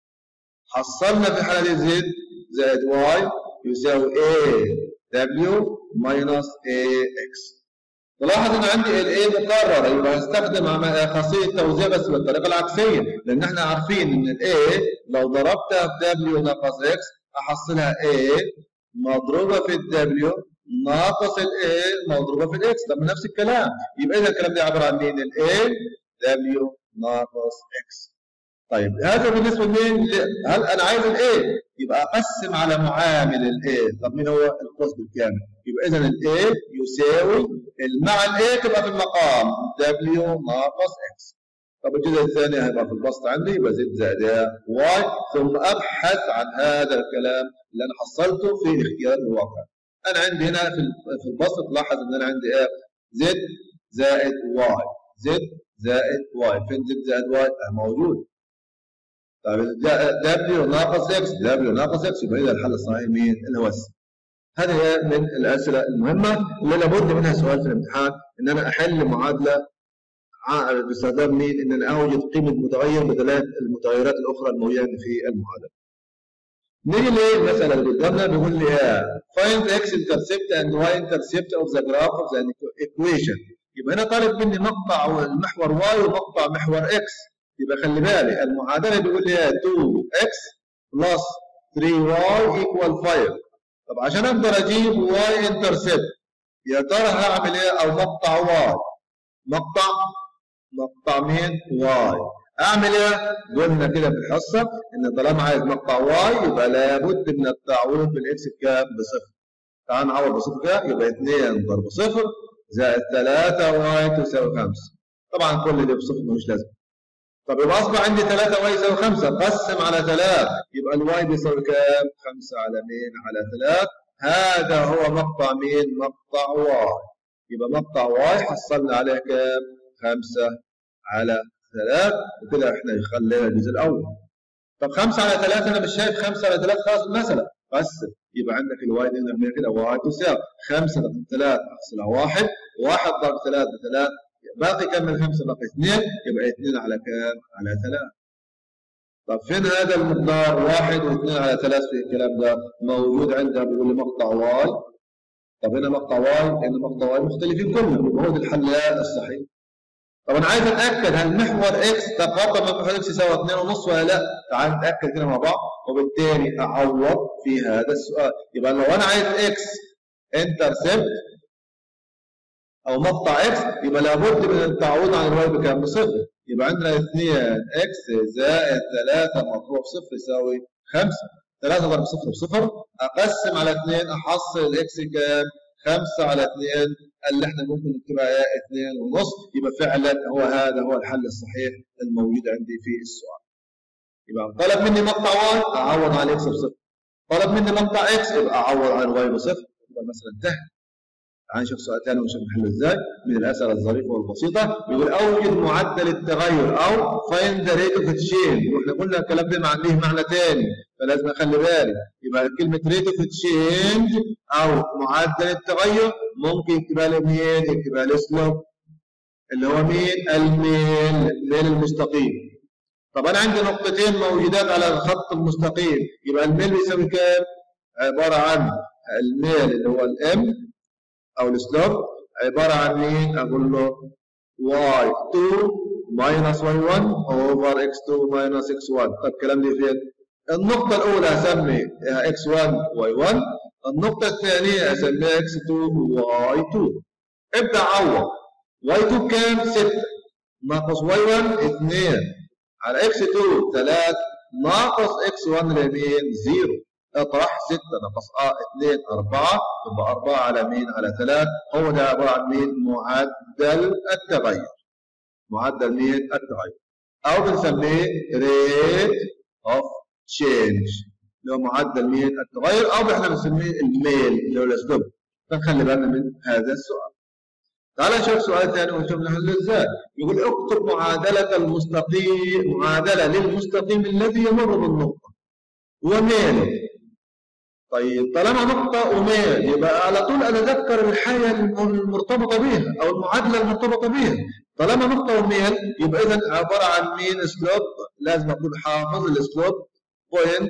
حصلنا في الحاله دي زد زائد واي يساوي اي دبليو ماينس اي اكس تلاحظ ان عندي الاي مكرره يبقى هستخدم خاصيه توزيع بس بالطريقه العكسيه لان احنا عارفين ان الاي لو ضربتها في دبليو ناقص اكس احصلها اي مضروبه في الدبليو ناقص الاي مضروبه في الاكس طب نفس الكلام يبقى اذا الكلام ده عباره عن مين الاي دبليو ناقص اكس طيب هذا بالنسبه لمين هل انا عايز الاي يبقى اقسم على معامل الاي طب مين هو القوس بالكامل يبقى اذا الاي يساوي مع الاي تبقى في المقام دبليو ناقص اكس طب الجزء الثاني هيبقى في البسط عندي يبقى زد زائد واي ثم ابحث عن هذا الكلام اللي انا حصلته في اختيار الواقع انا عندي هنا في البسط لاحظ ان انا عندي ايه زد زائد واي زد زائد واي فين زد زائد واي موجود طيب دبليو ناقص اكس دبليو ناقص اكس يبقى اذا الحل الصحيح مين؟ اللي هو هذه هي من الاسئله المهمه اللي لابد منها سؤال في الامتحان ان انا احل معادله باستخدام مين؟ ان انا اوجد قيمه متغير بدلات المتغيرات الاخرى الموجوده في المعادله. نيجي للمساله اللي قدامنا بيقول لي find x intercept and y intercept of the graph of the equation يبقى هنا طالب مني مقطع المحور y ومقطع محور x يبقى خلي بالي المعادله بيقول لي 2x بلس 3y equal 5 طب عشان اقدر اجيب y انترسبت يا ترى هعمل ايه او مقطع y مقطع مقطع مين y اعمل ايه قلنا كده في الحصه ان طالما عايز مقطع y يبقى لابد من التعويض بالاكس بكام بصفر تعال نعوض بصفر كده يبقى 2 ضرب صفر زائد 3 y تساوي 5 طبعا كل ده بصفر ملوش لازمه طب يبقى اصبح عندي 3 واي يساوي 5 قسم على 3 يبقى الواي بيساوي كام 5 على مين على 3 هذا هو مقطع مين مقطع واي يبقى مقطع واي حصلنا عليه كام 5 على 3 وكده احنا خلينا الجزء الاول طب 5 على 3 انا مش شايف 5 على 3 خلاص المساله قسم يبقى عندك الواي دي نعمل كده واي تساوي 5 ضرب 3 احصلها 1 1 ضرب 3 ب 3 باقي كم من 5 باقي 2 يبقى 2 على كام؟ على 3 طب فين هذا المقدار 1 و2 على 3 في الكلام ده موجود عندها بيقول لي مقطع واي طب هنا مقطع واي هنا مقطع واي مختلفين كلهم يبقى هو الحل الصحيح طب انا عايز اتاكد هل محور اكس تقاطع مع محور اكس يساوي 2 ونص ولا لا؟ تعال نتاكد كده مع بعض وبالتالي اعوض في هذا السؤال يبقى لو انا عايز اكس انترسبت او مقطع اكس يبقى لابد من التعويض عن الواي بكام؟ بصفر يبقى عندنا 2 اكس زائد 3 مضروب صفر يساوي 5 3 ضرب صفر بصفر اقسم على 2 احصل الاكس كام؟ 5 على 2 اللي احنا ممكن نكتبها 2 ونص يبقى فعلا هو هذا هو الحل الصحيح الموجود عندي في السؤال. يبقى طلب مني مقطع واي اعوض عن اكس بصفر. طلب مني مقطع اكس يبقى اعوض عن الواي بصفر يبقى المساله انتهت. تعال نشوف سؤال ثاني ونشوف نحله ازاي من الاسئله الظريفه والبسيطه يقول اوجد معدل التغير او فايند ذا ريت اوف تشينج واحنا قلنا الكلام ده ليه معنى ثاني فلازم اخلي بالي يبقى كلمه ريت اوف تشينج او معدل التغير ممكن يكتبها لي مين؟ يكتبها لي سلوب اللي هو مين؟ الميل الميل المستقيم طب انا عندي نقطتين موجودات على الخط المستقيم يبقى الميل بيساوي كام؟ عباره عن الميل اللي هو الام او السلوب عباره عن مين؟ اقول له y2 minus y1 over x2 minus x1 طب الكلام دي فين؟ النقطة الأولى أسمي x1 y1 النقطة الثانية أسميها x2 y2 ابدأ عوض y2 كام؟ 6 ناقص y1 2 على x2 3 ناقص x1 لمين؟ 0 اطرح 6 ناقص 2 4 يبقى 4 على مين؟ على 3 هو ده عباره عن مين؟ معدل التغير معدل مين؟ التغير او بنسميه ريت اوف تشينج اللي هو معدل مين التغير او احنا بنسميه الميل اللي هو الاسلوب فنخلي بالنا من هذا السؤال تعال نشوف سؤال ثاني ونشوف نحله ازاي يقول اكتب معادلة المستقيم معادلة للمستقيم الذي يمر بالنقطة وميل طيب طالما نقطة وميل يبقى على طول أتذكر الحاجة المرتبطة بها أو المعادلة المرتبطة بها طالما نقطة وميل يبقى إذا عبارة عن مين سلوب لازم أكون حافظ السلوب بوينت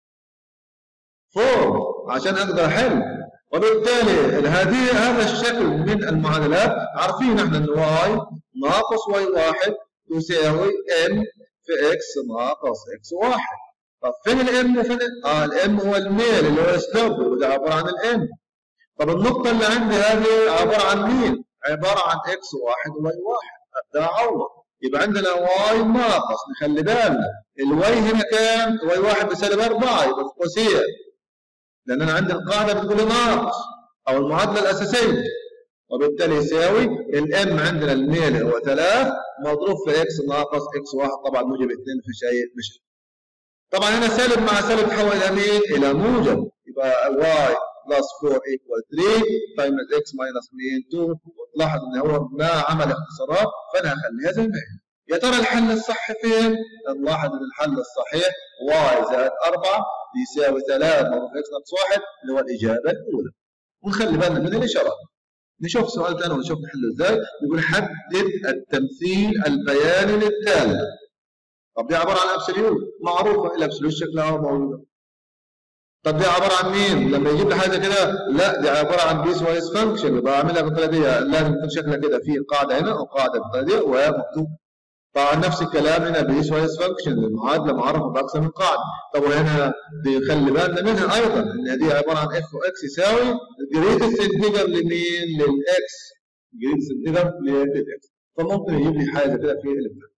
فور عشان أقدر أحل وبالتالي هذه هذا الشكل من المعادلات عارفين احنا ان واي ناقص واي واحد يساوي ام في اكس ناقص اكس واحد طب فين الام فين اه الام هو الميل اللي هو السلوب وده عباره عن الام طب النقطه اللي عندي هذه عباره عن مين عباره عن اكس واحد وواي واحد ابدا اعوض يبقى عندنا واي ناقص نخلي بالنا الواي هنا كام واي واحد بسالب 4 يبقى في قوسين لان انا عندي القاعده بتقول ناقص او المعادله الاساسيه وبالتالي يساوي الام عندنا الميل هو 3 مضروب في اكس ناقص اكس 1 طبعا موجب 2 في شيء مش طبعا هنا سالب مع سالب تحول الى مين؟ الى موجب يبقى واي بلس 4 ايكوال 3 تايمز اكس ماينس مين 2 وتلاحظ ان هو ما عمل اختصارات فانا هخليها زي ما هي يا ترى الحل الصح فين؟ نلاحظ ان الحل الصحيح واي زائد 4 يساوي 3 مضروب اكس ناقص 1 اللي هو الاجابه الاولى ونخلي بالنا من الاشارات نشوف سؤال ثاني ونشوف نحله ازاي يقول حدد التمثيل البياني للداله طب دي عباره عن ابسوليوت معروفه الابسوليوت شكلها موجوده طب دي عباره عن مين؟ لما يجيب لي حاجه كده لا دي عباره عن بيس وايز فانكشن يبقى اعملها بالطريقه دي لازم يكون شكلها كده في قاعده هنا وقاعده بالطريقه دي ومكتوب طبعا نفس الكلام هنا بيس وايز فانكشن المعادله معرفه باكثر من قاعده طب وهنا بيخلي بالنا منها ايضا ان دي عباره عن اف واكس يساوي جريتست انتجر لمين؟ للاكس جريتست انتجر للاكس فممكن يجيب لي حاجه كده في الامتحان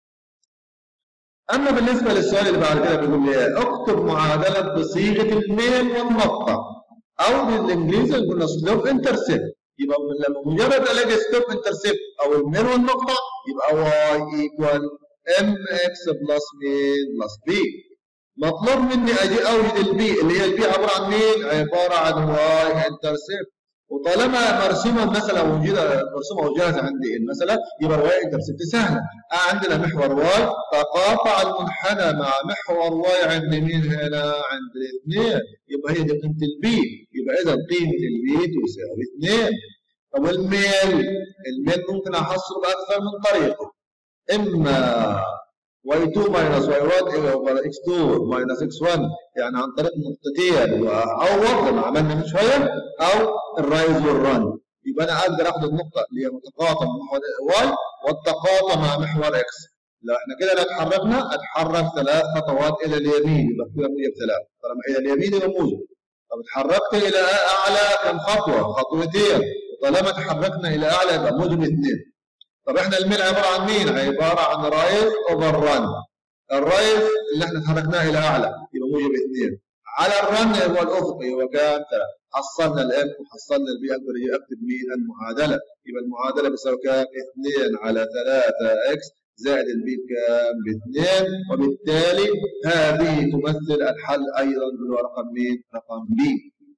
أما بالنسبة للسؤال اللي بعد كده بيقول لي إيه؟ اكتب معادلة بصيغة الميل والنقطة أو بالإنجليزي قلنا سلوب انترسبت يبقى لما مجرد ألاقي سلوب انترسبت أو الميل والنقطة يبقى واي ايكوال ام اكس بلس مين بلس بي مطلوب مني أجي أوجد البي اللي هي البي عبارة عن مين؟ عبارة عن واي انترسبت وطالما مرسومه المساله موجوده مرسومه وجاهزه عندي المساله يبقى الواي انترسبت سهله آه عندنا محور واي تقاطع المنحنى مع محور واي عند مين هنا عند الاثنين يبقى هي دي قيمه البي يبقى اذا قيمه البي تساوي 2 طب الميل الميل ممكن احصله باكثر من طريقه اما y2 minus y1 over x2 minus x1 يعني عن طريق نقطتين واعوض زي ما عملنا من شويه او الرايز والرن يبقى انا اقدر اخد النقطه اللي هي متقاطعه مع محور y والتقاطع مع محور x لو احنا كده لو اتحركنا اتحرك ثلاث خطوات الى اليمين يبقى كده موجب ثلاث طالما الى اليمين يبقى موجب طب اتحركت الى اعلى كم خطوه خطوتين طالما تحركنا الى اعلى يبقى موجب اثنين طب احنا الميل عباره عن مين؟ عباره عن رايز اوفر رن الرايز اللي احنا تحركناه الى اعلى يبقى موجب اثنين على الرن هو الافقي هو كام؟ ثلاثه حصلنا الام وحصلنا البي اقدر اكتب مين؟ المعادله يبقى المعادله بتساوي كام؟ 2 على 3 اكس زائد البي كام؟ باثنين وبالتالي هذه تمثل الحل ايضا اللي هو رقم مين؟ رقم بي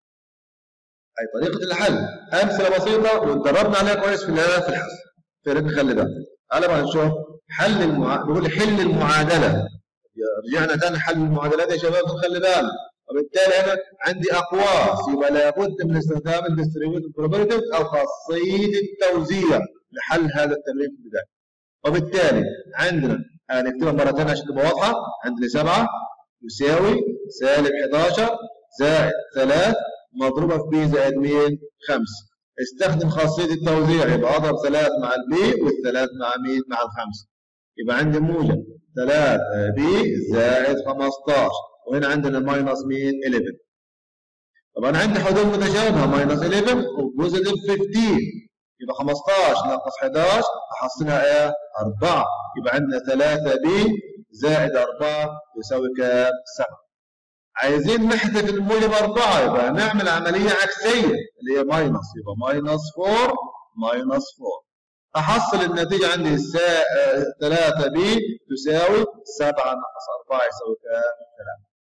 اي طريقه الحل امثله بسيطه وتدربنا عليها كويس في في الحل فياريت نخلي بالنا تعالى بقى نشوف حل المع... بيقول حل المعادله رجعنا تاني حل المعادلات يا شباب نخلي بالنا وبالتالي انا عندي اقواس يبقى لابد من استخدام الديستريبيوتد بروبرتيز او خاصيه التوزيع لحل هذا التمرين في البدايه وبالتالي عندنا هنكتبها مره ثانيه عشان تبقى واضحه عندنا 7 يساوي سالب 11 زائد 3 مضروبه في بي زائد مين 5 استخدم خاصية التوزيع يبقى أضرب ثلاث مع البي والثلاث مع مين؟ مع الخمسة يبقى عندي موجب 3 بي زائد 15 وهنا عندنا ماينس مين؟ 11 طبعا عندي حدود متشابهة ماينس 11 وبوزيتيف 15 يبقى 15 ناقص 11 أحصلها إيه؟ 4 يبقى عندنا 3 بي زائد 4 يساوي كام؟ 7 عايزين نحذف الموجب 4 يبقى نعمل عملية عكسية اللي هي ماينس يبقى ماينس 4 ماينس 4 أحصل النتيجة عندي 3 بي تساوي 7 ناقص 4 يساوي كام؟ 3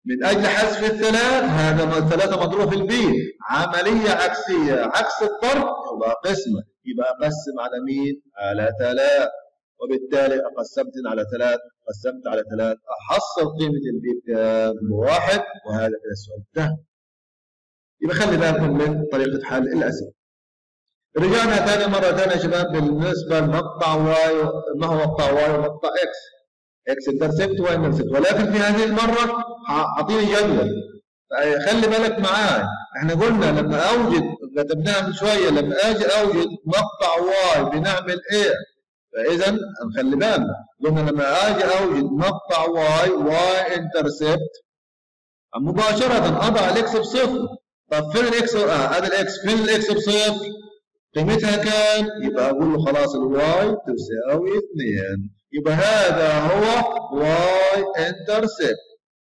من أجل حذف الثلاث هذا الثلاثة مضروب في البي عملية عكسية عكس الضرب يبقى قسمة يبقى أقسم على مين؟ على ثلاث وبالتالي قسمت على ثلاث قسمت على ثلاث أحصل قيمة البي بكام؟ بواحد وهذا كده السؤال انتهى يبقى خلي بالكم من طريقة حل الأسئلة رجعنا ثاني مرة ثانية يا شباب بالنسبة لمقطع واي ما هو مقطع واي ومقطع اكس اكس انترسبت واي انترسبت ولكن في هذه المرة اعطيني جدول خلي بالك معاي احنا قلنا لما اوجد كتبناها من شوية لما اجي اوجد مقطع واي بنعمل ايه فاذا نخلي بالنا قلنا لما اجي اوجد مقطع واي واي انترسبت مباشرة اضع الاكس بصفر طب فين الاكس اه هذا الاكس فين الاكس بصفر قيمتها كام؟ يبقى اقول له خلاص الواي تساوي 2 يبقى هذا هو واي انترسبت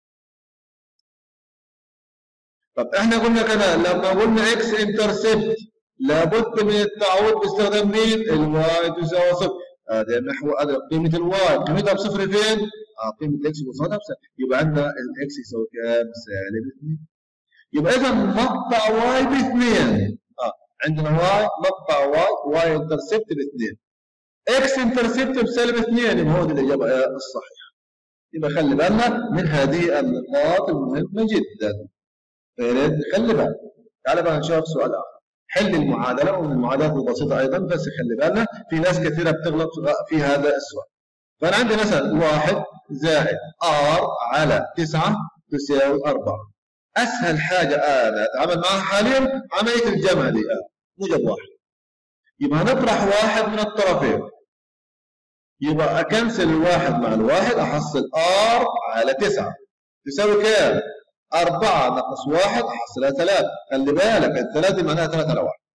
طب احنا قلنا كده لما قلنا اكس انترسبت لابد من التعويض باستخدام مين؟ الواي تساوي صفر هذا محور هذا قيمة الواي قيمتها بصفر فين؟ اه قيمة الاكس قصادها بصفر يبقى عندنا الاكس يساوي كام؟ سالب 2 يبقى اذا مقطع واي باثنين عندنا واي مقطع واي واي انترسبت باثنين اكس انترسبت بسالب اثنين يبقى هو دي الاجابه الصحيحه يبقى خلي بالنا من هذه النقاط المهمه جدا فياريت خلي بالنا تعال بقى نشوف سؤال اخر حل المعادله ومن المعادلات البسيطه ايضا بس خلي بالنا في ناس كثيره بتغلط في هذا السؤال فانا عندي مثلا واحد زائد ار على 9 تساوي 4 اسهل حاجه انا اتعامل معها حاليا عمليه الجمع دي آه. موجب واحد يبقى هنطرح واحد من الطرفين يبقى أكنسل الواحد مع الواحد أحصل R على تسعة تساوي كام؟ أربعة ناقص واحد أحصلها ثلاثة خلي بالك الثلاثة معناها ثلاثة على واحد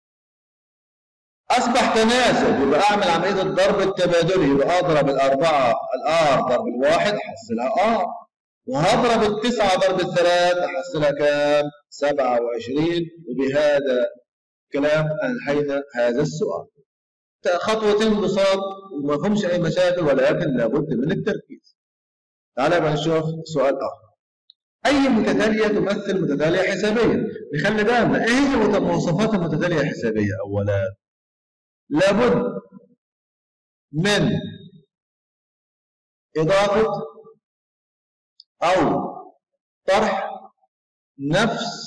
أصبح تناسب يبقى أعمل عملية الضرب التبادلي يبقى أضرب الأربعة الآر ضرب الواحد أحصلها آر وهضرب التسعة ضرب الثلاث أحصلها كام؟ 27 وبهذا كلام انهينا هذا السؤال خطوتين بساط وما فيهمش اي مشاكل ولكن لابد من التركيز تعالى بقى نشوف سؤال اخر اي متتاليه تمثل متتاليه حسابيه نخلي بالنا ايه هي مواصفات المتتاليه الحسابيه اولا لابد من اضافه او طرح نفس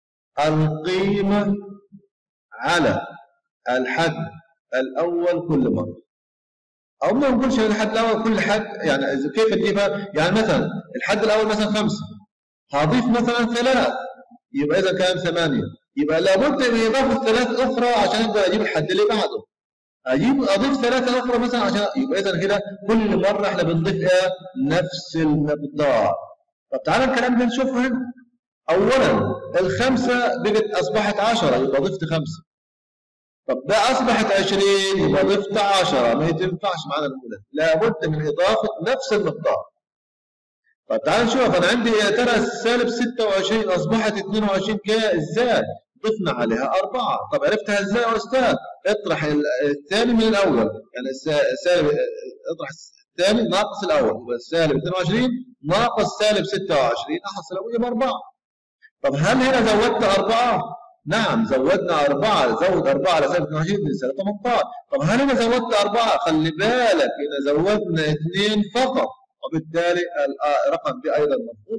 القيمه على الحد الأول كل مرة أو ما نقولش الحد الأول كل حد يعني كيف نجيبها يعني مثلا الحد الأول مثلا خمسة هضيف مثلا ثلاث يبقى إذا كان ثمانية يبقى لابد من إضافة ثلاث أخرى عشان أقدر أجيب الحد اللي بعده أجيب أضيف ثلاثة أخرى مثلا عشان يبقى إذا كده كل مرة إحنا بنضيف إيه نفس المقدار طب تعالى الكلام ده نشوفه هنا أولا الخمسة بقت أصبحت عشرة يبقى ضفت خمسة طب ده أصبحت 20 يبقى ضفت 10 ما تنفعش معانا الأولى لابد من إضافة نفس المقدار طب تعال نشوف أنا عندي يا ترى سالب 26 أصبحت 22 كي إزاي؟ ضفنا عليها أربعة طب عرفتها إزاي يا أستاذ؟ اطرح الثاني من الأول يعني سالب اطرح الثاني ناقص الأول يبقى سالب 22 ناقص سالب 26 أحصل أقول بأربعة طب هل هنا زودت أربعة؟ نعم زودنا أربعة زود أربعة على سالب 22 لسالب 18 طب هل أنا زودت أربعة خلي بالك إذا زودنا اثنين فقط وبالتالي الرقم دي أيضا مرفوض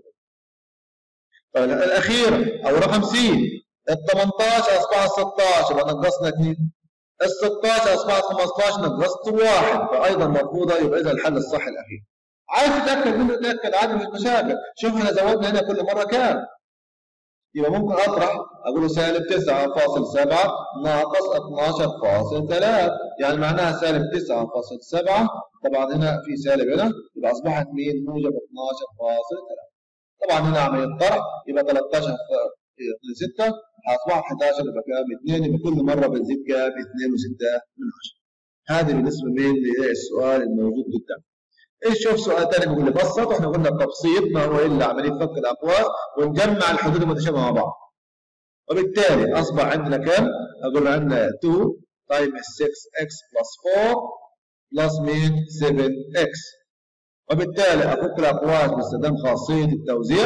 طيب الأخير أو رقم سي ال 18 أصبحت 16 يبقى نقصنا اثنين ال 16 أصبحت 15 نقصت واحد فأيضا مرفوضة يبقى إذا الحل الصح الأخير عايز تتأكد منه تأكد عادي مش مشاكل شوف احنا زودنا هنا كل مرة كام يبقى ممكن اطرح اقول له سالب 9.7 ناقص 12.3 يعني معناها سالب 9.7 طبعا هنا في سالب هنا يبقى اصبحت مين موجب 12.3 طبعا هنا عمليه طرح يبقى 13 ل 6 اصبحت 11 يبقى كام 2 يبقى كل مره بنزيد كام 2 و6 من 10 هذه بالنسبه مين للسؤال الموجود قدامنا ايش شوف سؤال ثاني بيقول لي بسط واحنا قلنا التبسيط ما هو الا عمليه فك الاقواس ونجمع الحدود المتشابهه مع بعض وبالتالي اصبح عندنا كم؟ اقول عندنا 2 تايمز 6x بلس 4 بلس مين 7x وبالتالي افك الاقواس باستخدام خاصيه التوزيع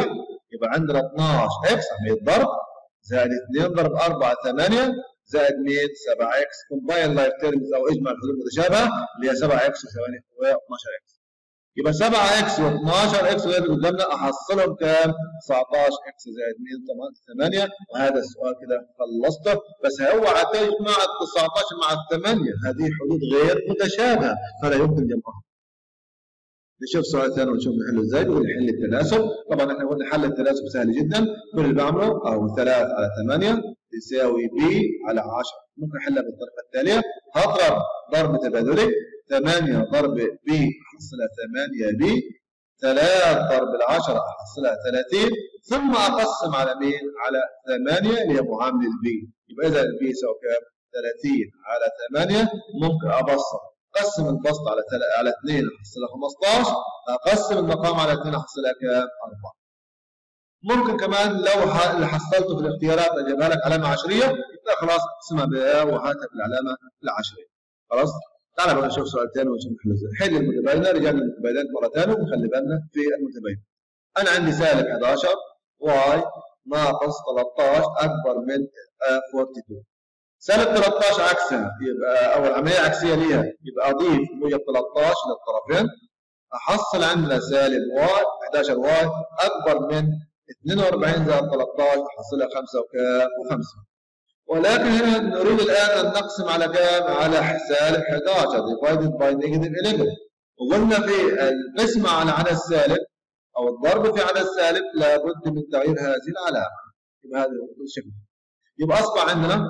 يبقى عندنا 12 اكس عمليه ضرب زائد 2 ضرب 4 8 زائد 100 7 اكس كومباين لايف تيرمز او اجمع الحدود المتشابهه اللي هي 7 اكس و 12 اكس يبقى 7 اكس و12 اكس اللي قدامنا احصلهم كام؟ 19 اكس زائد 2 8 وهذا السؤال كده خلصته بس اوعى تجمع ال 19 مع ال 8 هذه حدود غير متشابهه فلا يمكن جمعها نشوف سؤال ثاني ونشوف نحله ازاي نقول نحل التناسب طبعا احنا قلنا حل التناسب سهل جدا كل اللي بعمله او 3 على 8 يساوي b على 10 ممكن احلها بالطريقه التاليه هضرب ضرب تبادلي 8 ضرب b احصلها 8 b 3 ضرب ال 10 احصلها 30 ثم اقسم على مين؟ على 8 اللي هي معامله البي يبقى اذا البي يساوي كام؟ 30 على 8 ممكن ابسط قسم البسط على على 2 احصلها 15 اقسم المقام على 2 احصلها كام؟ 4 ممكن كمان لو اللي حصلته في الاختيارات اجيبها لك علامه عشريه يبقى خلاص اقسمها بها وهاتها بالعلامه العشريه خلاص تعال بقى نشوف سؤال ثاني ونشوف نحل ازاي حل المتباينه رجعنا للمتباينات مره ثانيه ونخلي بالنا في المتباينه انا عندي سالب 11 واي ناقص 13 اكبر من 42 سالب 13 عكسها يبقى او العمليه عكسيه ليها يبقى اضيف موجب 13 للطرفين احصل عندنا سالب واي 11 واي اكبر من 42 زائد 13 احصلها 5 وكام و5 ولكن هنا نريد الآن أن نقسم على كام؟ على سالب 11 divided by negative 11 وقلنا في القسمة على عدد السالب أو الضرب في عدد السالب لابد من تغيير هذه العلامة يبقى هذا الشكل يبقى أصبح عندنا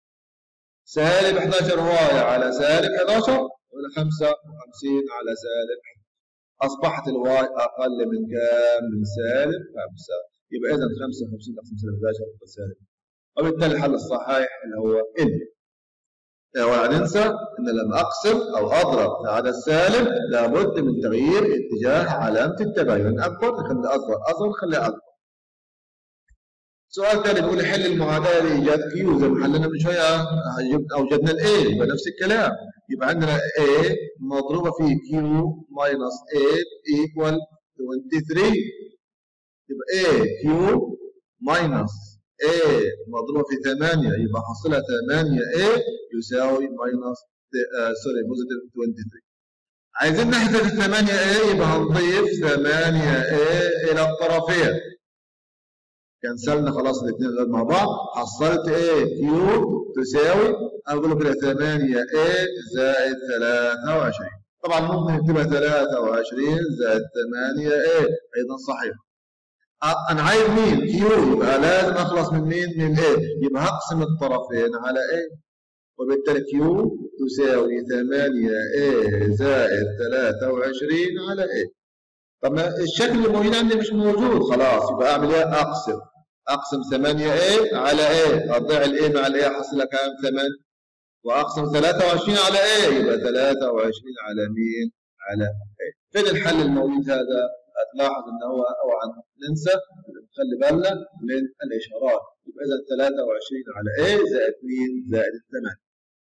سالب 11 واي على سالب 11 ولا 55 على سالب أصبحت الواي أقل من كام؟ من سالب 5 يبقى إذا 55 تقسيم سالب 11 سالب وبالتالي الحل الصحيح اللي هو ال ولا ننسى ان لما اقسم او اضرب في عدد سالب لابد من تغيير اتجاه علامه التباين اكبر نخلي اصغر اصغر نخليها اكبر سؤال ثاني بيقول حل المعادله لايجاد كيو زي ما حلنا من شويه اوجدنا الاي يبقى نفس الكلام يبقى عندنا A مضروبه في كيو ماينس 8 ايكوال 23 يبقى A كيو ماينس A مضروبة في 8 يبقى حاصلها 8A يساوي ماينس سوري بوزيتيف 23 عايزين نحذف ال 8A يبقى هنضيف 8A إلى الطرفين كنسلنا خلاص الاثنين دول مع بعض حصلت A Q تساوي أقول له كده 8A زائد 23 طبعا ممكن نكتبها 23 زائد 8A أيضا صحيح انا عايز مين كيو يبقى لازم اخلص من مين من ايه يبقى هقسم الطرفين على ايه وبالتالي كيو تساوي 8 ايه زائد 23 على ايه طب ما الشكل اللي موجود عندي مش موجود خلاص يبقى اعمل ايه اقسم اقسم 8 ايه على ايه اضيع الايه مع الايه احصلها كام 8 واقسم 23 على ايه يبقى 23 على مين على ايه فين الحل الموجود هذا هتلاحظ ان هو اوعى ننسى نخلي بالنا من الاشارات يبقى اذا 23 على A زائد 2 زائد 8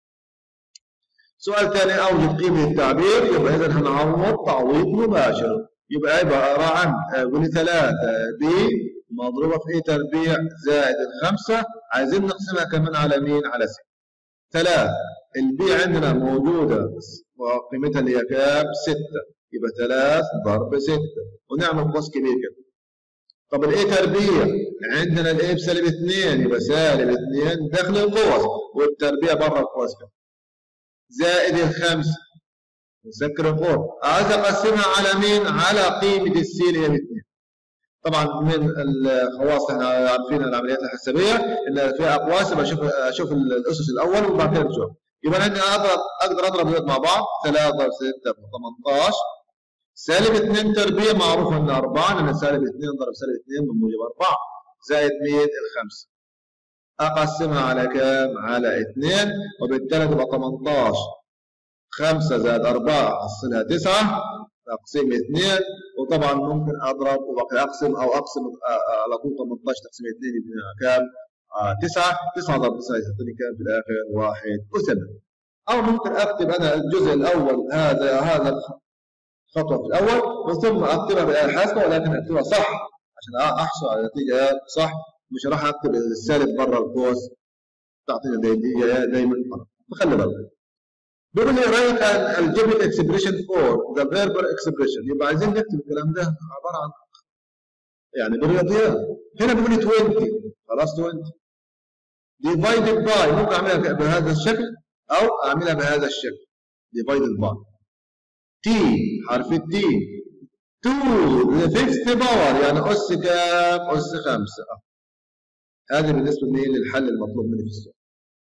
سؤال ثاني اوجد قيمه التعبير يبقى اذا هنعوض تعويض مباشر يبقى عباره عن قولي 3 B مضروبه في A تربيع زائد الخمسه عايزين نقسمها كمان على مين؟ على 6 3 البي عندنا موجوده وقيمتها اللي هي كام؟ 6 يبقى 3 ضرب 6 ونعمل قوس كبير كده طب الاي تربيع عندنا الاي بسالب 2 يبقى سالب 2 داخل القوس والتربيع بره القوس كده زائد الخمسه نسكر القوس عايز اقسمها على مين؟ على قيمه السي اللي هي 2 طبعا من الخواص احنا عارفين العمليات الحسابيه ان فيها اقواس بشوف اشوف الاسس الاول وبعد كده بشوف يبقى عندي اقدر اقدر اضرب مع بعض 3 ضرب 6 ب 18 سالب 2 تربيع معروف ان 4 لان سالب 2 ضرب سالب 2 بموجب 4 زائد 100 الخمسة اقسمها على كام؟ على 2 وبالتالي تبقى 18 5 زائد 4 احصلها 9 تقسيم 2 وطبعا ممكن اضرب وبقي اقسم او اقسم على طول 18 تقسيم 2 يدينا كام؟ 9 9 ضرب 9 يعطيني كام في الاخر؟ 1 و8 او ممكن اكتب انا الجزء الاول هذا هذا خطوه في الاول وثم اكتبها بالاله الحاسبه ولكن اكتبها صح عشان احصل على نتيجه صح مش راح اكتب السالب بره القوس تعطينا دايما غلط فخلي بالك بيقول لي رايت الجبل اكسبريشن فور ذا فيربال اكسبريشن يبقى عايزين نكتب الكلام ده عباره عن يعني بالرياضيات هنا بيقول لي 20 خلاص 20 ديفايدد باي ممكن اعملها بهذا الشكل او اعملها بهذا الشكل ديفايدد باي تي حرف التي 2 لفيكست باور يعني اس كام؟ اس 5 هذه بالنسبه للحل المطلوب مني في السؤال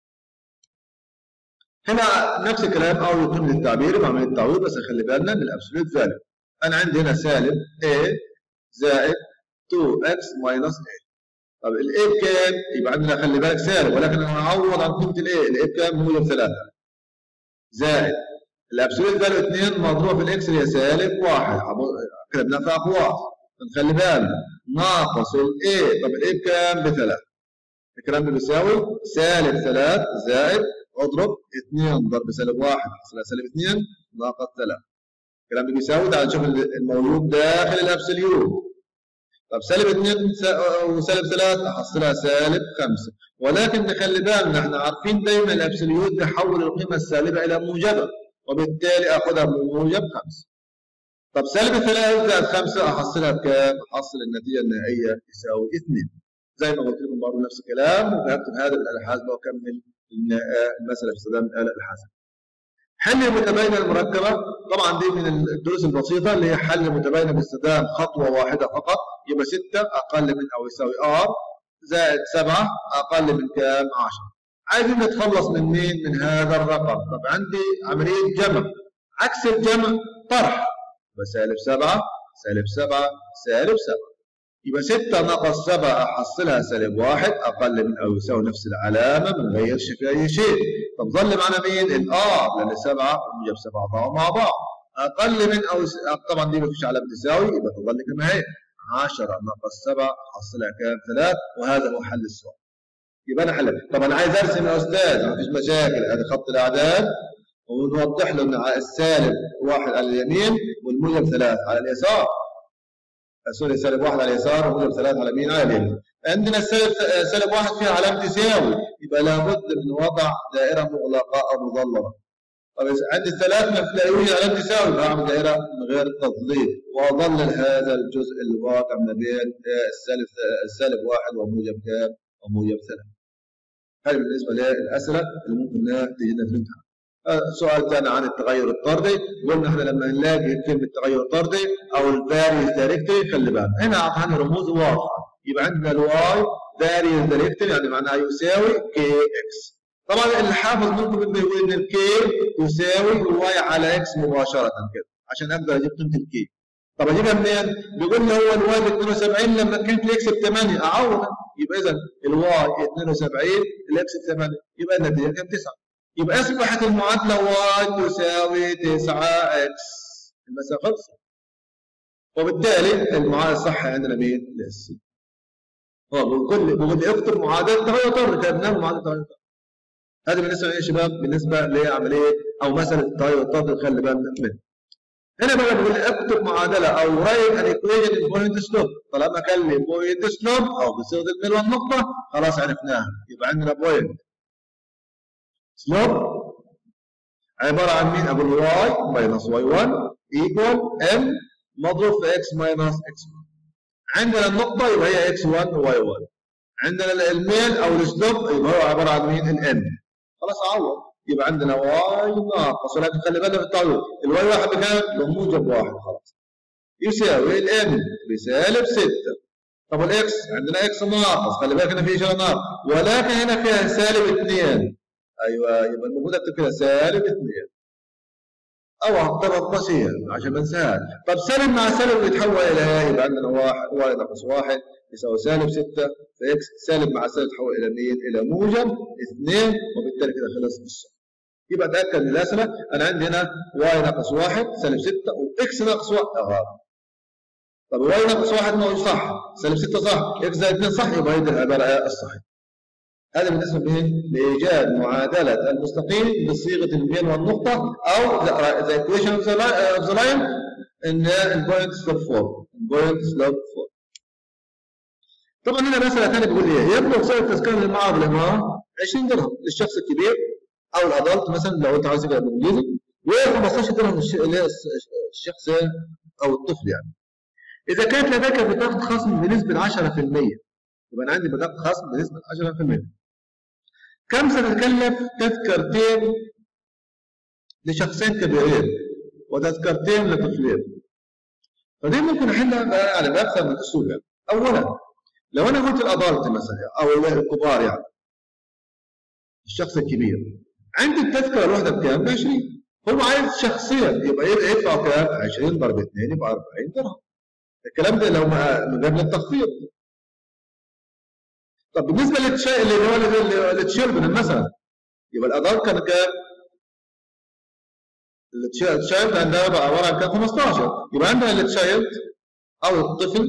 هنا نفس الكلام او يتم التعبير بعمل التعويض بس خلي بالنا من الابسولوت فاليو انا عندي هنا سالب a زائد 2x ماينس a طب الاي بكام؟ يبقى عندنا خلي بالك سالب ولكن انا هعوض عن قيمه الاي الاي بكام؟ موجب 3 زائد الابسولوت فاليو 2 مضروبه في الاكس اللي هي سالب 1 كتبناها في اقواس نخلي بالنا ناقص الاي طب الاي بكام؟ ب 3 الكلام ده بيساوي سالب 3 زائد اضرب 2 ضرب سالب 1 حصلها سالب 2 ناقص 3 الكلام ده بيساوي تعال نشوف الموجود داخل الابسوليوت طب سالب 2 وسالب 3 احصلها سالب 5 ولكن نخلي بالنا احنا عارفين دايما الابسوليوت بيحول القيمه السالبه الى موجبه وبالتالي اخذها بموجب 5 طب سالب 3 زائد 5 احصلها بكام؟ احصل النتيجه النهائيه يساوي 2 زي ما قلت لكم برضه نفس الكلام وبكتب هذا بالاله الحاسبه واكمل المساله باستخدام الاله الحاسبه. حل المتباينه المركبه طبعا دي من الدروس البسيطه اللي هي حل المتباينه باستخدام خطوه واحده فقط يبقى 6 اقل من او يساوي ار زائد 7 اقل من كام 10 عايزين نتخلص من مين من هذا الرقم طب عندي عمليه جمع عكس الجمع طرح فسالب 7 سالب 7 سالب 7 يبقى 6 ناقص 7 احصلها سالب 1 اقل من او يساوي نفس العلامه ما نغيرش في اي شيء طب ظل معنا مين الار لان 7 وموجب 7 ضعوا مع بعض اقل من او طبعا دي ما فيش علامه تساوي يبقى تظل كما هي 10 ناقص 7 حصلها كام 3 وهذا هو حل السؤال يبقى انا حل طب انا عايز ارسم يا استاذ ما فيش مشاكل ادي خط الاعداد ونوضح له ان السالب واحد على اليمين والموجب ثلاث على اليسار سوري سالب واحد على اليسار وموجب ثلاث على اليمين على اليمين عندنا السالب سالب واحد فيها علامه تساوي يبقى لابد من وضع دائره مغلقه او مظلمه طب عندي الثلاث لا يوجد علامه تساوي بعمل دائره من غير تظليل واظلل هذا الجزء الواقع ما بين السالب السالب واحد وموجب كام وموجب ثلاث هذه بالنسبه للاسئله اللي ممكن تجينا في الامتحان سؤال ثاني عن التغير الطردي قلنا احنا لما نلاقي كلمه تغير طردي او الفاريز دايركتري خلي بالك هنا اعطانا رموز واضحه يبقى عندنا الواي فاريز دايركتري يعني معناها يساوي كي اكس طبعا اللي حافظ منكم بده يقول ان الكي يساوي الواي على اكس مباشره كده عشان اقدر اجيب قيمه الكي طب اجيبها منين؟ بيقول لي هو الواي ب 72 لما كانت الاكس ب 8 اعوض يبقى اذا الواي 72 الاكس ب 8 يبقى النتيجه كام 9 يبقى اصبحت المعادله واي تساوي 9 اكس المسافه خلصت وبالتالي المعادله الصح عندنا مين؟ الاس هو بيقول لي بيقول لي اكتب معادله تغير طرد كتبناها معادله تغير طرد هذه بالنسبه يا شباب بالنسبه لعمليه او مساله تغير الطرد خلي بالنا منها هنا بقى بيقول لي اكتب معادله او رايت ان ايكويشن ان بوينت سلوب طالما كان لي بوينت سلوب او بصيغه الميل والنقطه خلاص عرفناها يبقى عندنا بوينت سلوب عباره عن مين؟ اقول واي ماينس واي 1 ايكوال ام مضروب في اكس ماينس اكس 1 عندنا النقطه يبقى هي اكس 1 وواي 1 عندنا الميل او السلوب يبقى هو عباره عن مين؟ الان خلاص اعوض يبقى عندنا واي ناقص ولكن خلي بالنا في التعويض الواي واحد بكام؟ بموجب واحد خلاص يساوي الان بسالب 6 طب الاكس عندنا اكس ناقص خلي بالك هنا في اشاره ناقص ولكن هنا فيها سالب 2 ايوه يبقى المفروض اكتب كده سالب 2 او هضطر بسيط عشان ما انساهاش طب سالب مع سالب بيتحول الى ايه؟ يبقى عندنا واحد واي ناقص واحد يساوي سالب 6 فاكس سالب مع سالب تحول الى مين؟ الى موجب 2 وبالتالي كده خلص السؤال يبقى اتاكد من الاسئله انا عندي هنا واي ناقص 1 سالب 6 واكس ناقص 1 اه طب واي ناقص 1 ما هو صح سالب 6 صح اكس زائد 2 صح يبقى هي العباره الصحيحه هذا بالنسبه لمين؟ لايجاد معادله المستقيم بصيغه الميل والنقطه او ذا ايكويشن اوف ذا لاين ان البوينت سلوب فورم البوينت سلوب فورم طبعا هنا مساله ثانيه بيقول ايه؟ يبلغ سعر التذكره للمعارض الاماره 20 درهم للشخص الكبير او الادلت مثلا لو انت عايز تقرا بالانجليزي و15 درهم للشخص او الطفل يعني. اذا كانت لديك بطاقه خصم بنسبه 10% يبقى انا عندي بطاقه خصم بنسبه 10% كم ستتكلف تذكرتين لشخصين كبيرين وتذكرتين لطفلين فدي ممكن احلها يعني باكثر من اسلوب يعني اولا لو انا قلت الادلت مثلا او الكبار يعني الشخص الكبير عندي التذكره الواحده بكام؟ ب 20 هو عايز شخصيا يبقى يدفع كام؟ 20 ضرب 2 يبقى 40 درهم الكلام ده لو من قبل التخفيض طب بالنسبه للشيء اللي هو للتشيلدرن مثلا يبقى الادلت كان كام؟ التشايلد عندها عباره عن كام 15 يبقى عندنا التشايلد او الطفل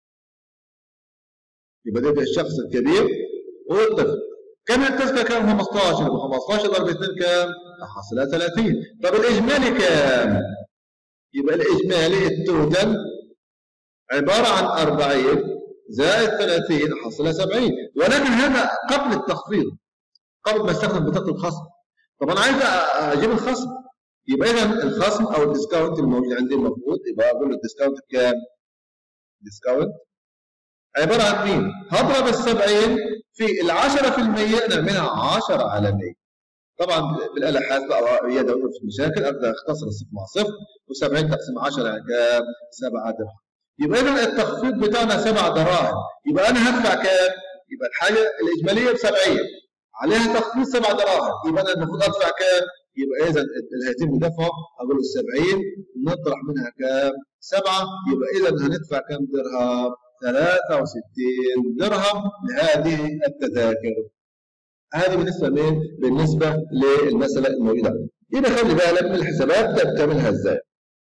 يبقى ده الشخص الكبير والطفل كم التذكره كام 15 يبقى 15 ضرب 2 كام؟ حصلها 30 طب الاجمالي كام؟ يبقى الاجمالي التوتال عباره عن 40 زائد 30 حصلها 70 ولكن هذا قبل التخفيض قبل ما استخدم بطاقه الخصم طب انا عايز اجيب الخصم يبقى اذا الخصم او الديسكاونت الموجود عندي المفروض يبقى اقول له الديسكاونت بكام؟ ديسكاونت عباره عن مين؟ هضرب ال 70 في ال 10% نعملها 10 على 100 طبعا بالاله الحاسبه او يدوي في المشاكل ابدا اختصر الصفر مع صفر و70 تقسيم 10 يعني كام؟ 7 درهم يبقى اذا التخفيض بتاعنا 7 دراهم يبقى انا هدفع كام؟ يبقى الحاجه الاجماليه ب 70 عليها تخفيض 7 دراهم يبقى انا المفروض ادفع كام؟ يبقى اذا اللي هيتم دفعه اقول له 70 نطرح منها كام؟ 7 يبقى اذا هندفع كام درهم؟ 63 درهم لهذه التذاكر. هذه بالنسبه لمين؟ بالنسبه للمساله الموجوده عندنا. يبقى خلي بالك من الحسابات بتعملها ازاي.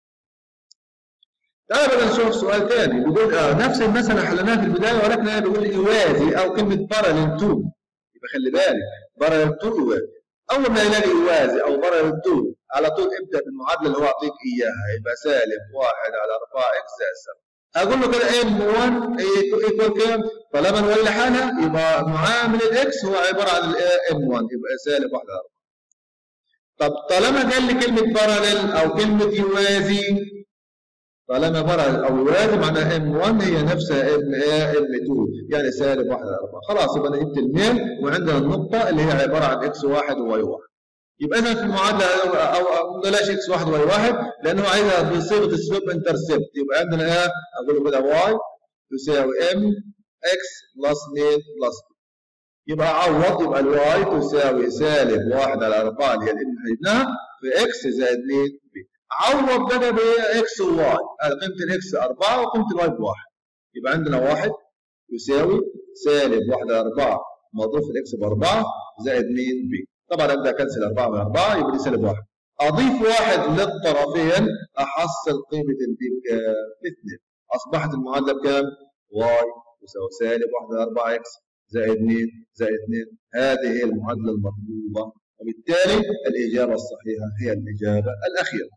تعال بدنا نشوف سؤال ثاني بيقول آه نفس المساله حلناها في البدايه ولكن هنا بيقول يوازي او كلمه باراليل تو يبقى خلي بالك باراليل تو يوازي اول ما يلاقي يوازي او باراليل تو على طول ابدا بالمعادله اللي هو اعطيك اياها يبقى سالب 1 على 4 اكس زائد 7 اقول له كده ام 1 ايكوال كام؟ طالما نولي حالها يبقى معامل الاكس هو عباره عن الام 1 يبقى سالب 1 على 4 طب طالما قال لي كلمه باراليل او كلمه يوازي طالما باراليل او يوازي معناها ام 1 هي نفسها ام ام 2 يعني سالب 1 على 4 خلاص يبقى انا جبت الميل وعندنا النقطه اللي هي عباره عن اكس 1 وواي 1 يبقى اذا في المعادله او بلاش اكس 1 واي 1 لانه عايزها بصيغه السلوب انترسبت يبقى عندنا ايه اقول له كده واي تساوي ام اكس بلس 2 بلس 2 يبقى عوض يبقى الواي تساوي سالب 1 على 4 اللي هي الام اللي جبناها في اكس زائد 2 بي عوض بقى باكس وواي قيمه الاكس 4 وقيمه الواي بواحد يبقى عندنا 1 يساوي سالب 1 على 4 مضروب في الاكس ب 4 زائد 2 بي طبعا ابدا اكنسل 4 من 4 يبقى لي سالب 1 اضيف واحد للطرفين احصل قيمه البي ب 2 اصبحت المعادله بكام؟ واي يساوي سالب 1 على 4 اكس زائد 2 زائد 2 هذه هي المعادله المطلوبه وبالتالي الاجابه الصحيحه هي الاجابه الاخيره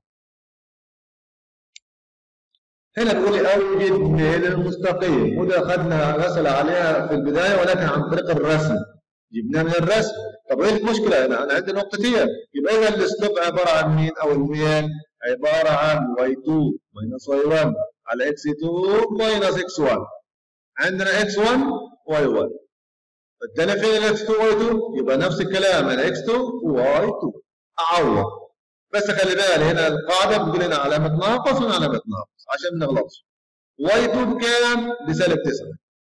هنا بيقول اوجد ميل المستقيم وده اخذنا مساله عليها في البدايه ولكن عن طريق الرسم جبناه من الرسم طب ايه المشكله هنا انا عندي نقطتين يبقى اذا الاسلوب عباره عن مين او الميل عباره عن y2 ماينس y1 على x2 ماينس x1 عندنا x1 y1 بالتالي فين x2 y2 يبقى نفس الكلام انا x2 y2 اعوض بس خلي بالك هنا القاعده بتقول لنا علامه ناقص وهنا علامه ناقص عشان ما نغلطش y2 بكام؟ بسالب 9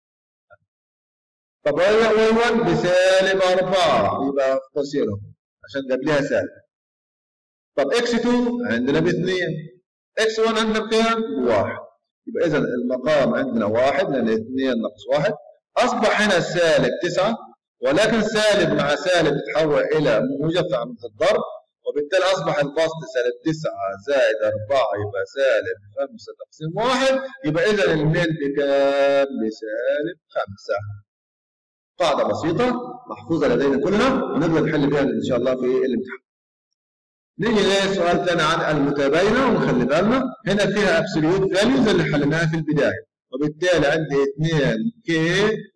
طب y1 بسالب 4 يبقى في قوسين عشان قبلها سالب طب x2 عندنا ب 2 x1 عندنا بكام؟ بواحد يبقى اذا المقام عندنا واحد لان 2 ناقص 1 اصبح هنا سالب 9 ولكن سالب مع سالب تتحول الى موجب في عمليه الضرب وبالتالي اصبح البسط سالب 9 زائد 4 يبقى سالب 5 تقسيم 1 يبقى اذا الميل بكام؟ بسالب 5 قاعده بسيطه محفوظه لدينا كلنا ونقدر نحل بها ان شاء الله في الامتحان. نيجي لسؤال ثاني عن المتباينه ونخلي بالنا هنا فيها ابسوليوت فاليوز اللي حليناها في البدايه وبالتالي عندي 2 كي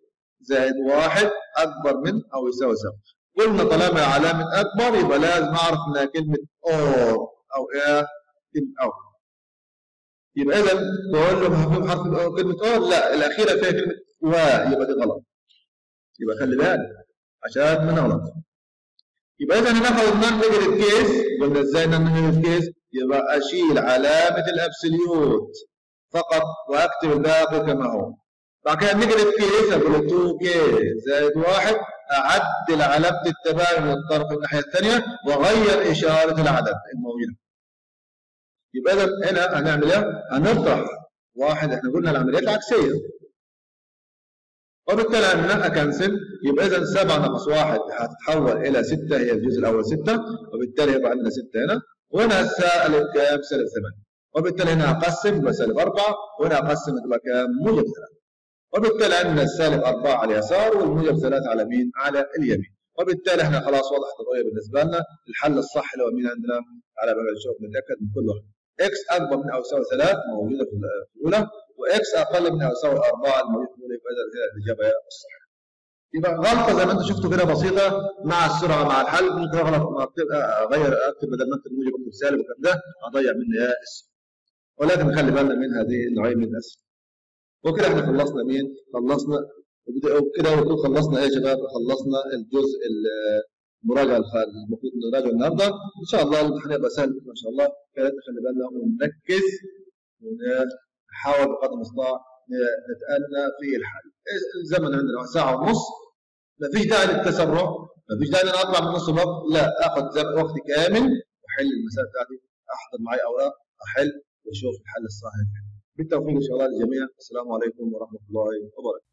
زائد واحد أكبر من أو يساوي صفر قلنا طالما علامة أكبر يبقى لازم أعرف إنها كلمة أور أو إيه كلمة أور يبقى إذا تقول له مفهوم حرف كلمة أور لا الأخيرة فيها كلمة وا يبقى دي غلط يبقى خلي بالك عشان ما نغلط يبقى إذا هناخد نون نيجاتيف كيس قلنا إزاي نون نيجاتيف كيس يبقى أشيل علامة الأبسوليوت فقط وأكتب الباقي كما هو بعد كده نيجاتيف كيس أقول 2 كي زائد واحد أعدل علامة التباين من الطرف الناحية الثانية وأغير إشارة العدد الموجودة يبقى إذا هنا هنعمل إيه؟ هنطرح واحد إحنا قلنا العمليات العكسية وبالتالي أنا أكنسل يبقى إذا 7 ناقص 1 هتتحول إلى 6 هي الجزء الأول 6 وبالتالي يبقى عندنا 6 هنا وهنا سالب كام؟ سالب 8 وبالتالي هنا أقسم يبقى سالب 4 وهنا أقسم تبقى كام؟ موجب 3 وبالتالي عندنا السالب 4 على اليسار والموجب 3 على مين؟ على اليمين وبالتالي احنا خلاص وضحت الرؤيه بالنسبه لنا الحل الصح اللي هو مين عندنا على بال نشوف نتاكد من كل واحد اكس اكبر من او يساوي 3 موجوده في الاولى واكس اقل من او يساوي 4 الموجوده في الاولى يبقى الاجابه الصحيحه يبقى غلطه زي ما انتم شفتوا كده بسيطه مع السرعه مع الحل ممكن اغلط اغير اكتب بدل ما اكتب موجب اكتب سالب والكلام ده اضيع مني يا اسم ولكن نخلي بالنا من هذه النوعيه من الاسئله وكده احنا خلصنا مين؟ خلصنا وكده نكون خلصنا ايه يا شباب؟ خلصنا الجزء المراجعه المفروض نراجعه النهارده ان شاء الله الامتحان يبقى سهل ان شاء الله كده نخلي بالنا ونركز ونحاول بقدر المستطاع نتأنى في الحل الزمن عندنا ساعه ونص ما فيش داعي للتسرع ما فيش داعي ان انا اطلع من نص الوقت لا اخذ وقت كامل واحل المسائل بتاعتي احضر معي اوراق احل واشوف الحل الصحيح بالتوفيق ان شاء الله للجميع السلام عليكم ورحمه الله وبركاته